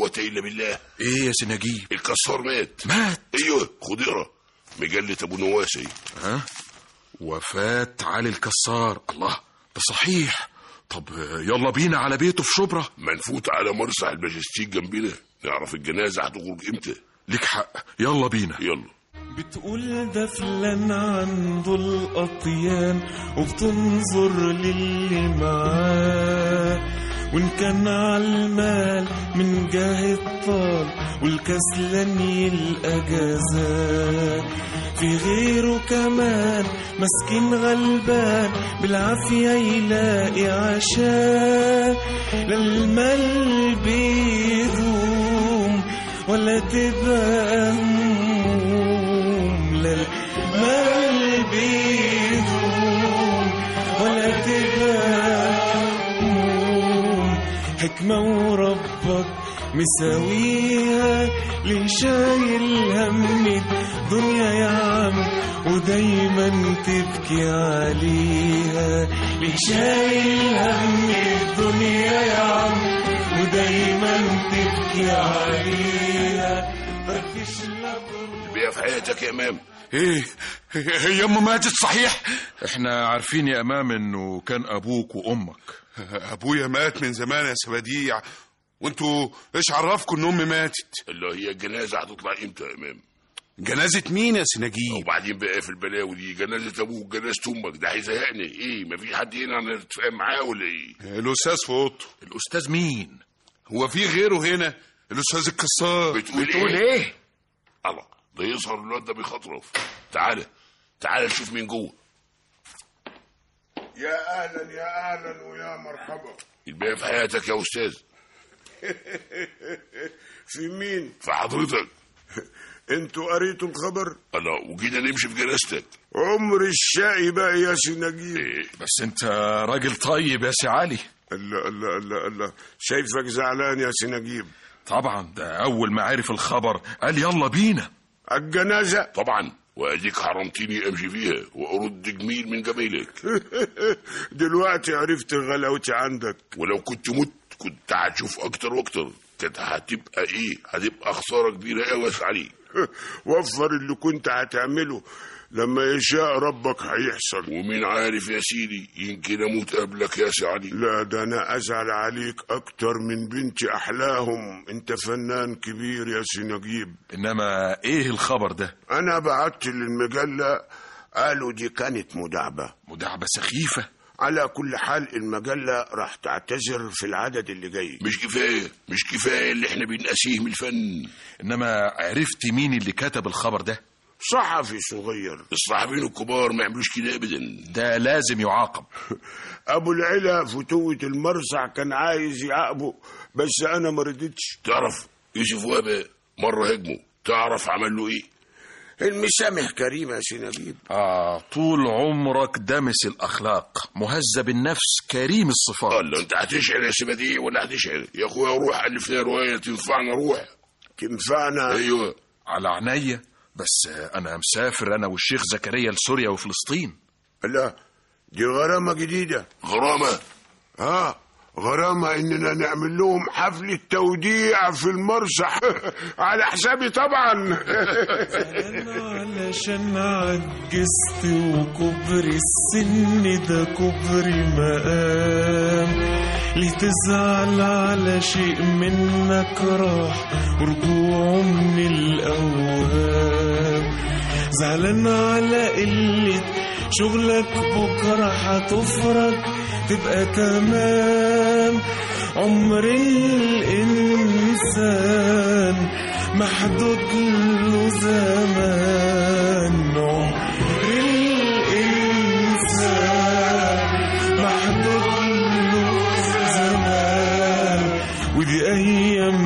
قوة إلا بالله ايه يا سنجيب الكسار مات مات ايوه خد اقرا مجلة ابو نواسي ها وفاة علي الكسار الله ده صحيح طب يلا بينا على بيته في شبرا ما نفوت على مرسح الماجستيك جنبنا نعرف الجنازة هتخرج امتى ليك حق يلا بينا يلا بتقول ده فلان عنده الأطيان وبتنظر للي معاه وإن كان عالمال من جاه الطال والكسلان يلقى جزاه في غيره كمان مسكين غلبان بالعافية يلاقي عشاه لا المال بيدوم ولا تبقى هموم لا المال بيدوم ولا تبقى هموم حكمة وربك مساويها ليه شايل هم الدنيا يا عم ودايما تبكي عليها ليه شايل هم الدنيا يا عم ودايما تبكي عليها مفيش لك بيها في حياتك يا امام ايه هي امه ماتت صحيح احنا عارفين يا امام انه كان ابوك وامك ابويا مات من زمان يا سبديع وانتوا ايش عرفكم ان امي ماتت اللي هي الجنازة هتطلع امتى يا امام جنازة مين يا سنجيب وبعدين بقى في البلاوي دي جنازة ابوك جنازة امك ده هيزهقني ايه ما في حد هنا نتفاهم معاه ولا ايه الاستاذ في اوضته الاستاذ مين هو في غيره هنا الاستاذ الكسار بتقول, بتقول ايه الله ده يظهر الواد ده بيخطرف تعالى تعالى نشوف مين جوه يا اهلا يا اهلا ويا مرحبا الباقي في حياتك يا استاذ في مين في حضرتك انتوا قريتوا الخبر الله وجينا نمشي في جنازتك عمر الشقي بقى يا سنجيب إيه؟ بس انت راجل طيب يا سي علي الله الله الله الله شايفك زعلان يا سنجيب طبعا ده اول ما عرف الخبر قال يلا بينا الجنازة طبعا واديك حرمتني امشي فيها وارد جميل من جميلك دلوقتي عرفت غلاوتي عندك ولو كنت مت كنت هتشوف اكتر واكتر كانت هتبقى ايه هتبقى خساره كبيره قوي يا علي وفر اللي كنت هتعمله لما يشاء ربك هيحصل ومين عارف يا سيدي يمكن اموت قبلك يا سي علي لا ده انا ازعل عليك اكتر من بنتي احلاهم انت فنان كبير يا سي نجيب انما ايه الخبر ده انا بعت للمجلة قالوا دي كانت مداعبة مداعبة سخيفة على كل حال المجلة راح تعتذر في العدد اللي جاي مش كفايه مش كفايه اللي احنا بنقاسيه من الفن انما عرفت مين اللي كتب الخبر ده صحفي صغير الصحفيين الكبار ما يعملوش كده ابدا ده لازم يعاقب ابو العلا فتوة المرسع كان عايز يعاقبه بس انا ما رضيتش تعرف يوسف وهبه مره هجمه تعرف عمل له ايه المسامح كريم يا سي نجيب آه طول عمرك دمس الأخلاق مهذب النفس كريم الصفات الله انت هتشعر يا سبدي ولا هتشعر يا اخويا روح الف لنا روايه تنفعنا روح تنفعنا ايوه على عينيا بس أنا مسافر أنا والشيخ زكريا لسوريا وفلسطين لا دي غرامة جديدة غرامه ها غرامة اننا نعمل لهم حفلة توديع في المرسح على حسابي طبعا علشان عجزت وكبر السن ده كبر مقام لتزعل على شيء منك راح ورجوعه من الاوهام زعلان على قلة شغلك بكرة هتفرج تبقى تمام عمر الإنسان محدود له زمان عمر الإنسان محدود له زمان ودي أيام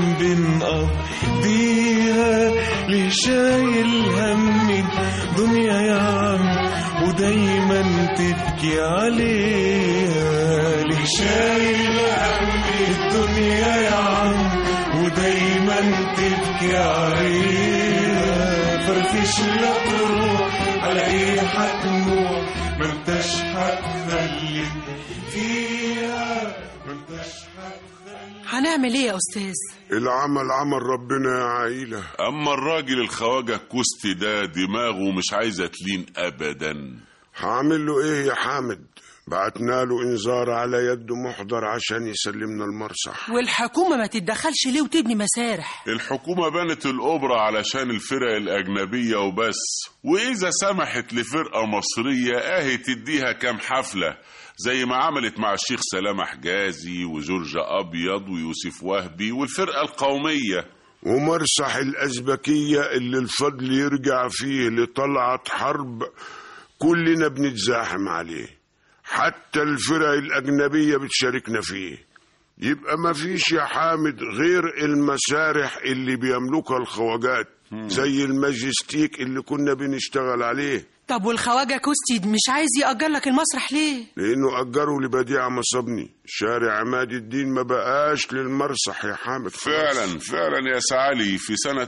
بنقضيها ليه شايل هم الدنيا يا عم ودايما تبكي عليها ليه شايل هم الدنيا يا عم ودايما تبكي عليها فرفش لك روح على ايه هتنوح ما انتش هتخلي فيها ما انتش هتخلي هنعمل ايه يا استاذ العمل عمل ربنا يا عائلة اما الراجل الخواجه الكوستي ده دماغه مش عايزه تلين ابدا هعمل له ايه يا حامد بعتنا له انذار على يده محضر عشان يسلمنا المرصح والحكومه ما تتدخلش ليه وتبني مسارح الحكومة بنت الأوبرا علشان الفرق الأجنبية وبس وإذا سمحت لفرقة مصرية أهي تديها كام حفلة زي ما عملت مع الشيخ سلامة حجازي وجورج أبيض ويوسف وهبي والفرقة القومية ومرصح الأزبكية اللي الفضل يرجع فيه لطلعة حرب كلنا بنتزاحم عليه حتى الفرق الأجنبية بتشاركنا فيه يبقى ما فيش يا حامد غير المسارح اللي بيملكها الخواجات زي الماجستيك اللي كنا بنشتغل عليه طب والخواجه كوستي مش عايز يأجر لك المسرح ليه لأنه أجره لبديع مصبني شارع عماد الدين ما بقاش للمرصح يا حامد فعلا فعلا يا سعالي في سنة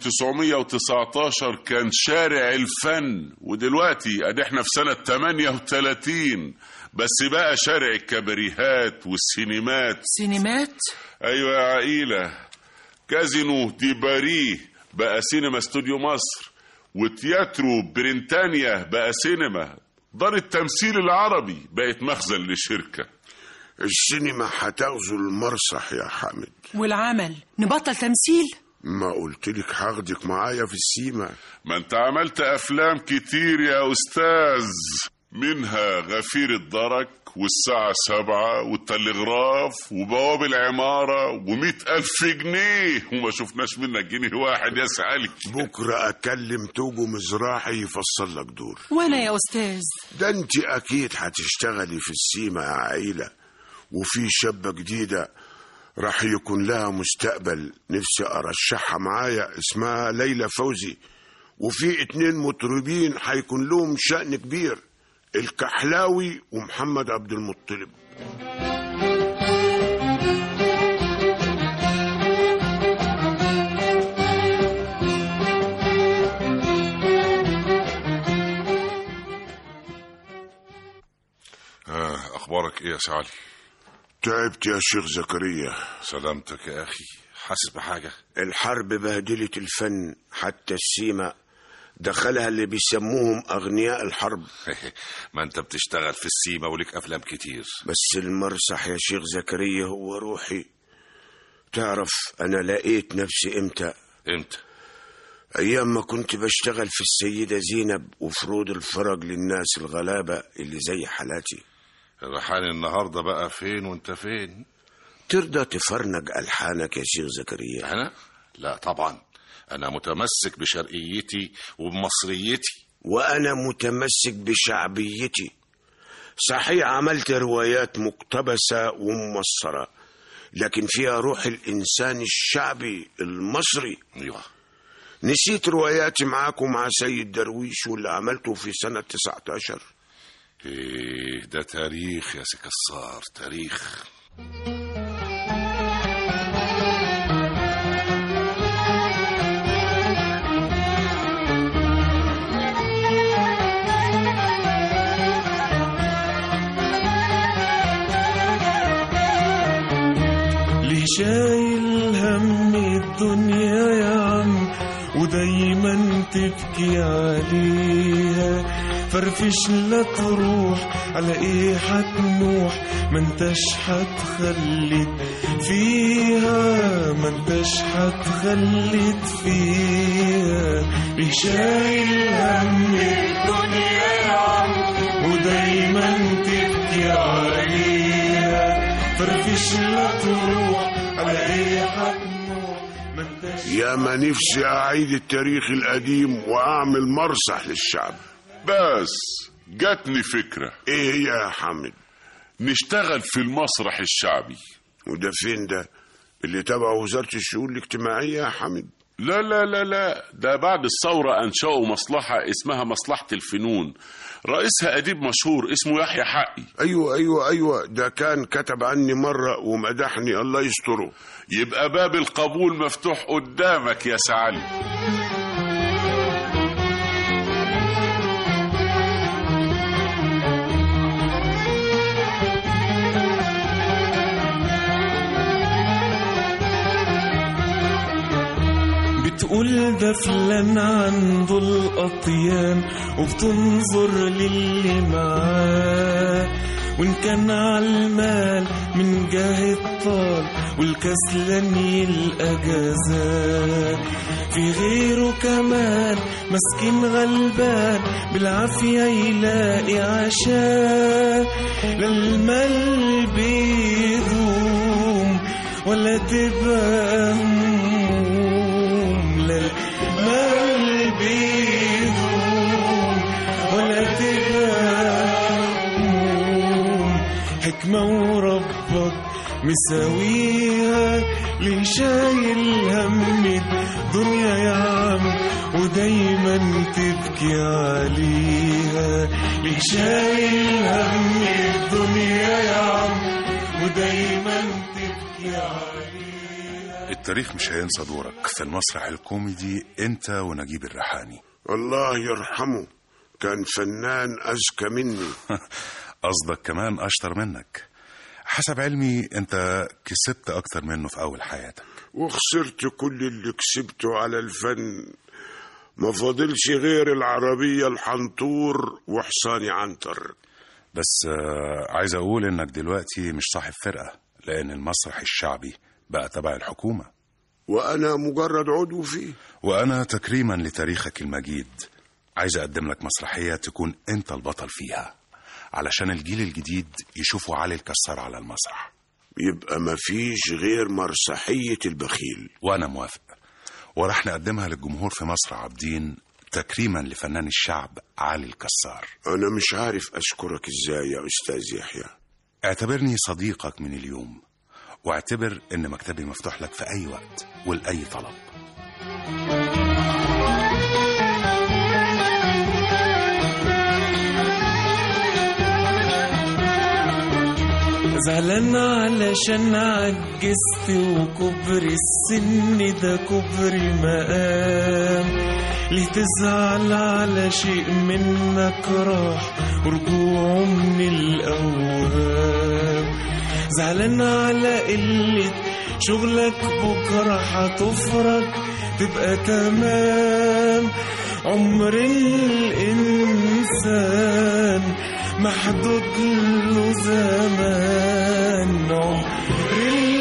1919 كان شارع الفن ودلوقتي ادي احنا في سنة 38 بس بقى شارع الكباريهات والسينمات سينمات ايوه يا عقيلة كازينو دي باري بقى سينما استوديو مصر وتياترو برينتانيا بقى سينما دار التمثيل العربي بقت مخزن لشركة السينما هتغزو المرصح يا حامد والعمل نبطل تمثيل ما قلت لك هاخدك معايا في السيما ما انت عملت افلام كتير يا استاذ منها غفير الدرك والساعة سبعة والتلغراف وبواب العمارة ومئة ألف جنيه وما شفناش منك جنيه واحد يا سعالي بكرة أكلم توجو مزراعي يفصل لك دور وانا يا استاذ ده انت أكيد هتشتغلي في السيما يا عائلة وفي شابة جديدة راح يكون لها مستقبل نفسي أرشحها معايا اسمها ليلى فوزي وفي اتنين مطربين هيكون لهم شأن كبير الكحلاوي ومحمد عبد المطلب آه اخبارك ايه يا سعالي تعبت يا شيخ زكريا سلامتك يا اخي حاسس بحاجه الحرب بهدلت الفن حتى السيما دخلها اللي بيسموهم أغنياء الحرب ما انت بتشتغل في السيما وليك افلام كتير بس المرصح يا شيخ زكريا هو روحي تعرف أنا لقيت نفسي إمتى امتى أيام ما كنت بشتغل في السيدة زينب وفروض الفرج للناس الغلابة اللي زي حالاتي الريحان النهارده بقى فين وانت فين ترضى تفرنج ألحانك يا شيخ زكريا انا لا طبعا انا متمسك بشرقيتي وبمصريتي وأنا متمسك بشعبيتي صحيح عملت روايات مقتبسة وممصرة لكن فيها روح الإنسان الشعبي المصري ايوه نسيت رواياتي معاكم مع سيد درويش واللي عملته في سنة 19 ايه ده تاريخ يا سي كسار تاريخ ليه شايل هم الدنيا يا عم ودايما تبكي عليها فرفش لا تروح على ايه هتنوح ما انتش هتخليت فيها ما انتش هتخليت فيها ليه شايل هم الدنيا يا عم ودايما تبكي عليها فرفش لا تروح على ايه هتنوح ما انتش يا ما نفسي أعيد التاريخ القديم وأعمل مرصح للشعب بس جاتني فكرة إيه هي يا حامد نشتغل في المسرح الشعبي وده فين ده اللي تبع وزارة الشؤون الاجتماعية يا حامد لا لا لا لا ده بعد الثورة أنشأوا مصلحة اسمها مصلحة الفنون رئيسها أديب مشهور اسمه يحيى حقي أيوة أيوة أيوة ده كان كتب عني مرة ومدحني الله يستره يبقى باب القبول مفتوح قدامك يا سعالي بتقول ده فلان عنده الأطيان وبتنظر للي معاه وإن كان عالمال من جاه الطال والكسلان يلقى جزاه في غيره كمان مسكين غلبان بالعافية يلاقي عشاه لا المال بيدوم ولا تبقى هموم لا المال بيدوم ولا تبقى هموم حكمة وربك مساويها ليه شايل هم الدنيا يا عم ودايما تبكي عليها ليه شايل هم الدنيا يا عم ودايما تبكي عليها التاريخ مش هينسى دورك في المسرح الكوميدي انت ونجيب الريحاني الله يرحمه كان فنان أذكى مني قصدك كمان اشطر منك حسب علمي انت كسبت اكتر منه في اول حياتك وخسرت كل اللي كسبته على الفن ما فاضلش غير العربية الحنطور وحصاني عنتر بس آه، عايز اقول انك دلوقتي مش صاحب فرقة لان المسرح الشعبي بقى تبع الحكومة وأنا مجرد عضو فيه وانا تكريما لتاريخك المجيد عايز اقدم لك مسرحية تكون انت البطل فيها علشان الجيل الجديد يشوفوا علي الكسار على المسرح يبقى مفيش غير مرسحية البخيل وانا موافق وراح نقدمها للجمهور في مصر عابدين تكريما لفنان الشعب علي الكسار أنا مش عارف أشكرك إزاي يا أستاذ يحيى اعتبرني صديقك من اليوم واعتبر ان مكتبي مفتوح لك في اي وقت ولاي طلب زعلان علشان عجزت وكبر السن ده كبر مقام ليه تزعل على شيء منك راح ورجوعه من الأوهام زعلان على قلة شغلك بكرة هتفرج تبقى تمام عمر الإنسان محدود له زمان عمر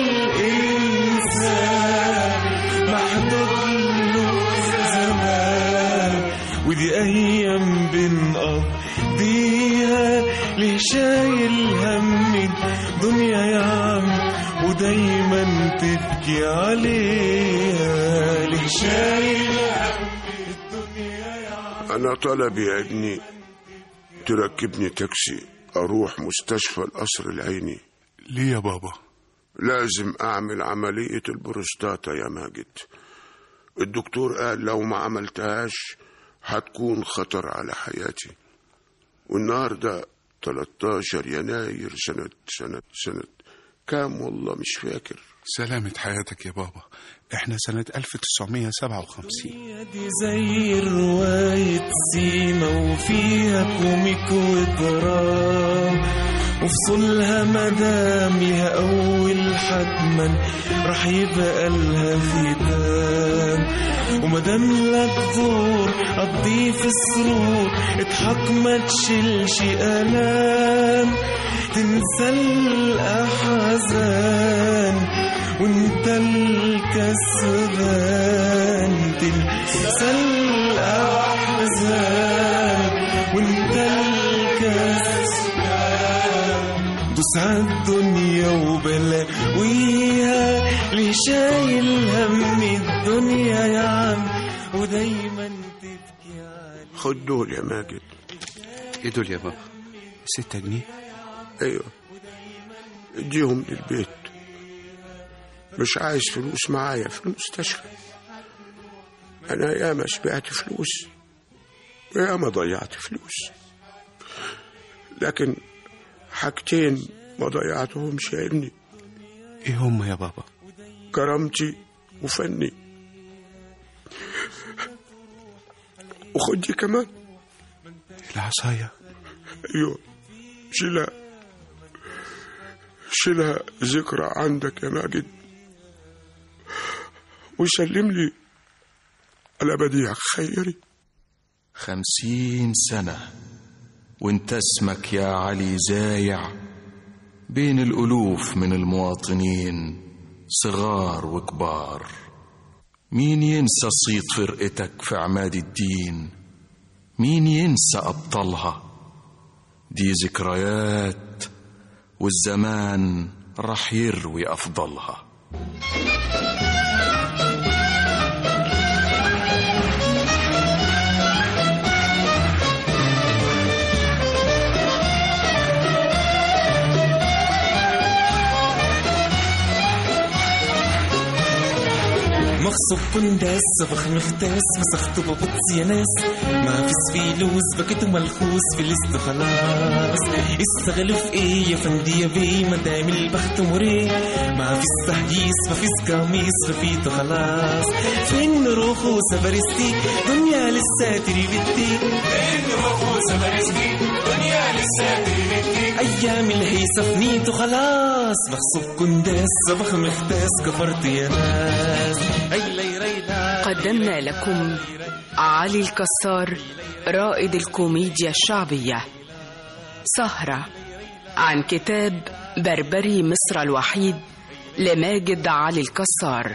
الإنسان محدود له زمان ودي أيام بنقضيها ليه شايل هم الدنيا يا عم ودايما تبكي عليها ليه شايل هم أنا طلبي يا ابني تركبني تاكسي أروح مستشفى القصر العيني ليه يا بابا لازم أعمل عملية البروستاتا يا ماجد الدكتور قال لو ما عملتهاش هتكون خطر على حياتي والنهاردة 13 يناير سنة سنة سنة كام والله مش فاكر سلامة حياتك يا بابا احنا سنة 1957 دي زي رواية سيما وفيها كوميك ودرام وفصولها مدام ليها أول حتما راح يبقى لها ختام ومدام لك دور قضيه في السرور اضحك ما تشيلش ألام تنسى الأحزان وانت الكسبان تنسى الأحزان وانت الكسبان دوس عالدنيا وبلاويها اللي شايل هم الدنيا يا عم ودايما تبكي عليها خد دول يا ماجد ايه دول يا بابا ستة جنيه ايوه اديهم للبيت مش عايز فلوس معايا في المستشفى انا ياما شبعت فلوس وياما ضيعت فلوس لكن حاجتين ما ضيعتهمش يا ابني ايه هم يا بابا كرامتي وفني وخد دي كمان العصاية ايوه شيلها شيلها ذكرى عندك يا ماجد وسلم لي على بديع خيري خمسين سنة وانت اسمك يا علي زايع بين الألوف من المواطنين صغار وكبار مين ينسى صيت فرقتك في عماد الدين مين ينسى أبطالها دي ذكريات والزمان رح يروي أفضلها مغصوب كنداس صبخ مختاس مسخت ببطس يا ناس ما فيش فلوس بكت ملخوص فلست خلاص استغلوا في ايه يا فندي يا بيه ما دام البخت مري ما فيش تهجيس ما فيش قميص رفيته خلاص فين نروحوا سفرستي دنيا لسه تريبتي فين نروحوا سفرستي دنيا لسه تريبتي ايام الهيصه فنيته خلاص مغصوب كنداس صبخ مختاس كفرت يا ناس قدمنا لكم علي الكسار رائد الكوميديا الشعبية سهرة عن كتاب بربري مصر الوحيد لماجد علي الكسار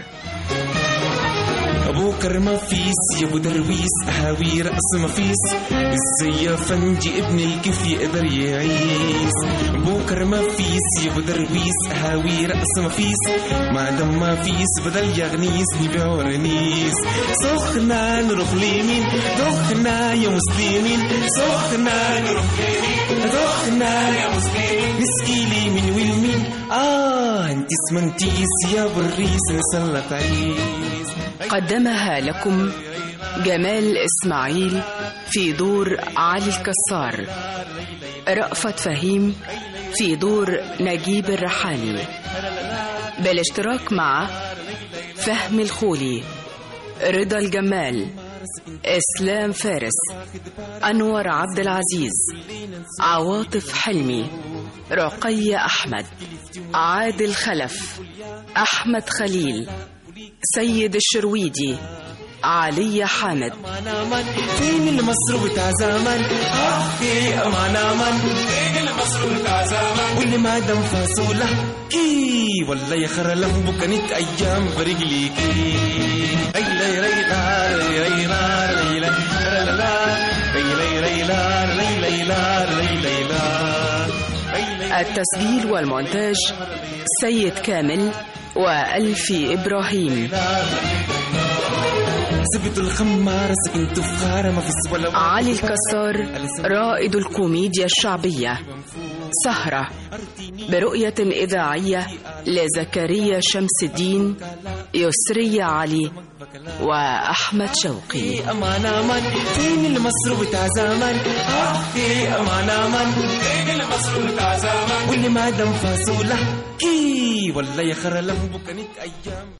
ابو كرم فيس يا ابو درويس اهاوي رأس مفيس ازاي يا فنجي ابن الكيف يقدر يعيس ابو كرم فيس يا ابو درويس اهاوي رأس مفيس ما دام ما فيس بدل يغنيس نبيع ورنيس سخنا نروح ليمين دخنا يا مسلمين سخنا نروح ليمين دخنا يا مسلمين نسقي اليمين والمين اه انت اسمنتيس يا بريس نسلط عيس قدمها لكم جمال إسماعيل في دور علي الكسار رأفت فهيم في دور نجيب الرحالي بالاشتراك مع فهم الخولي رضا الجمال إسلام فارس أنور عبد العزيز عواطف حلمي رقية أحمد عادل خلف أحمد خليل سيد الشرويدي علي حامد فين المصر بتاع زمان اخي امان امان فين المصر بتاع زمان واللي ما دام فاصولة كي والله يا خرا لمبو كانت ايام برجلي كي اي لي ري لا ري ري لا ري لا لا لا ري ري ري لا ري لي لا ري لي لا التسجيل والمونتاج سيد كامل وألفي إبراهيم سبت الخمارة سكنت في خارة ما فيش ولا علي الكسار رائد الكوميديا الشعبية سهرة برؤية إذاعية لزكريا شمس الدين يسري علي وأحمد شوقي امان امان فين المصر بتاع زمان اخي امان امان فين المصر بتاع زمان واللي ما دام فاصولة كي والله يا خرا لمبو كانت ايام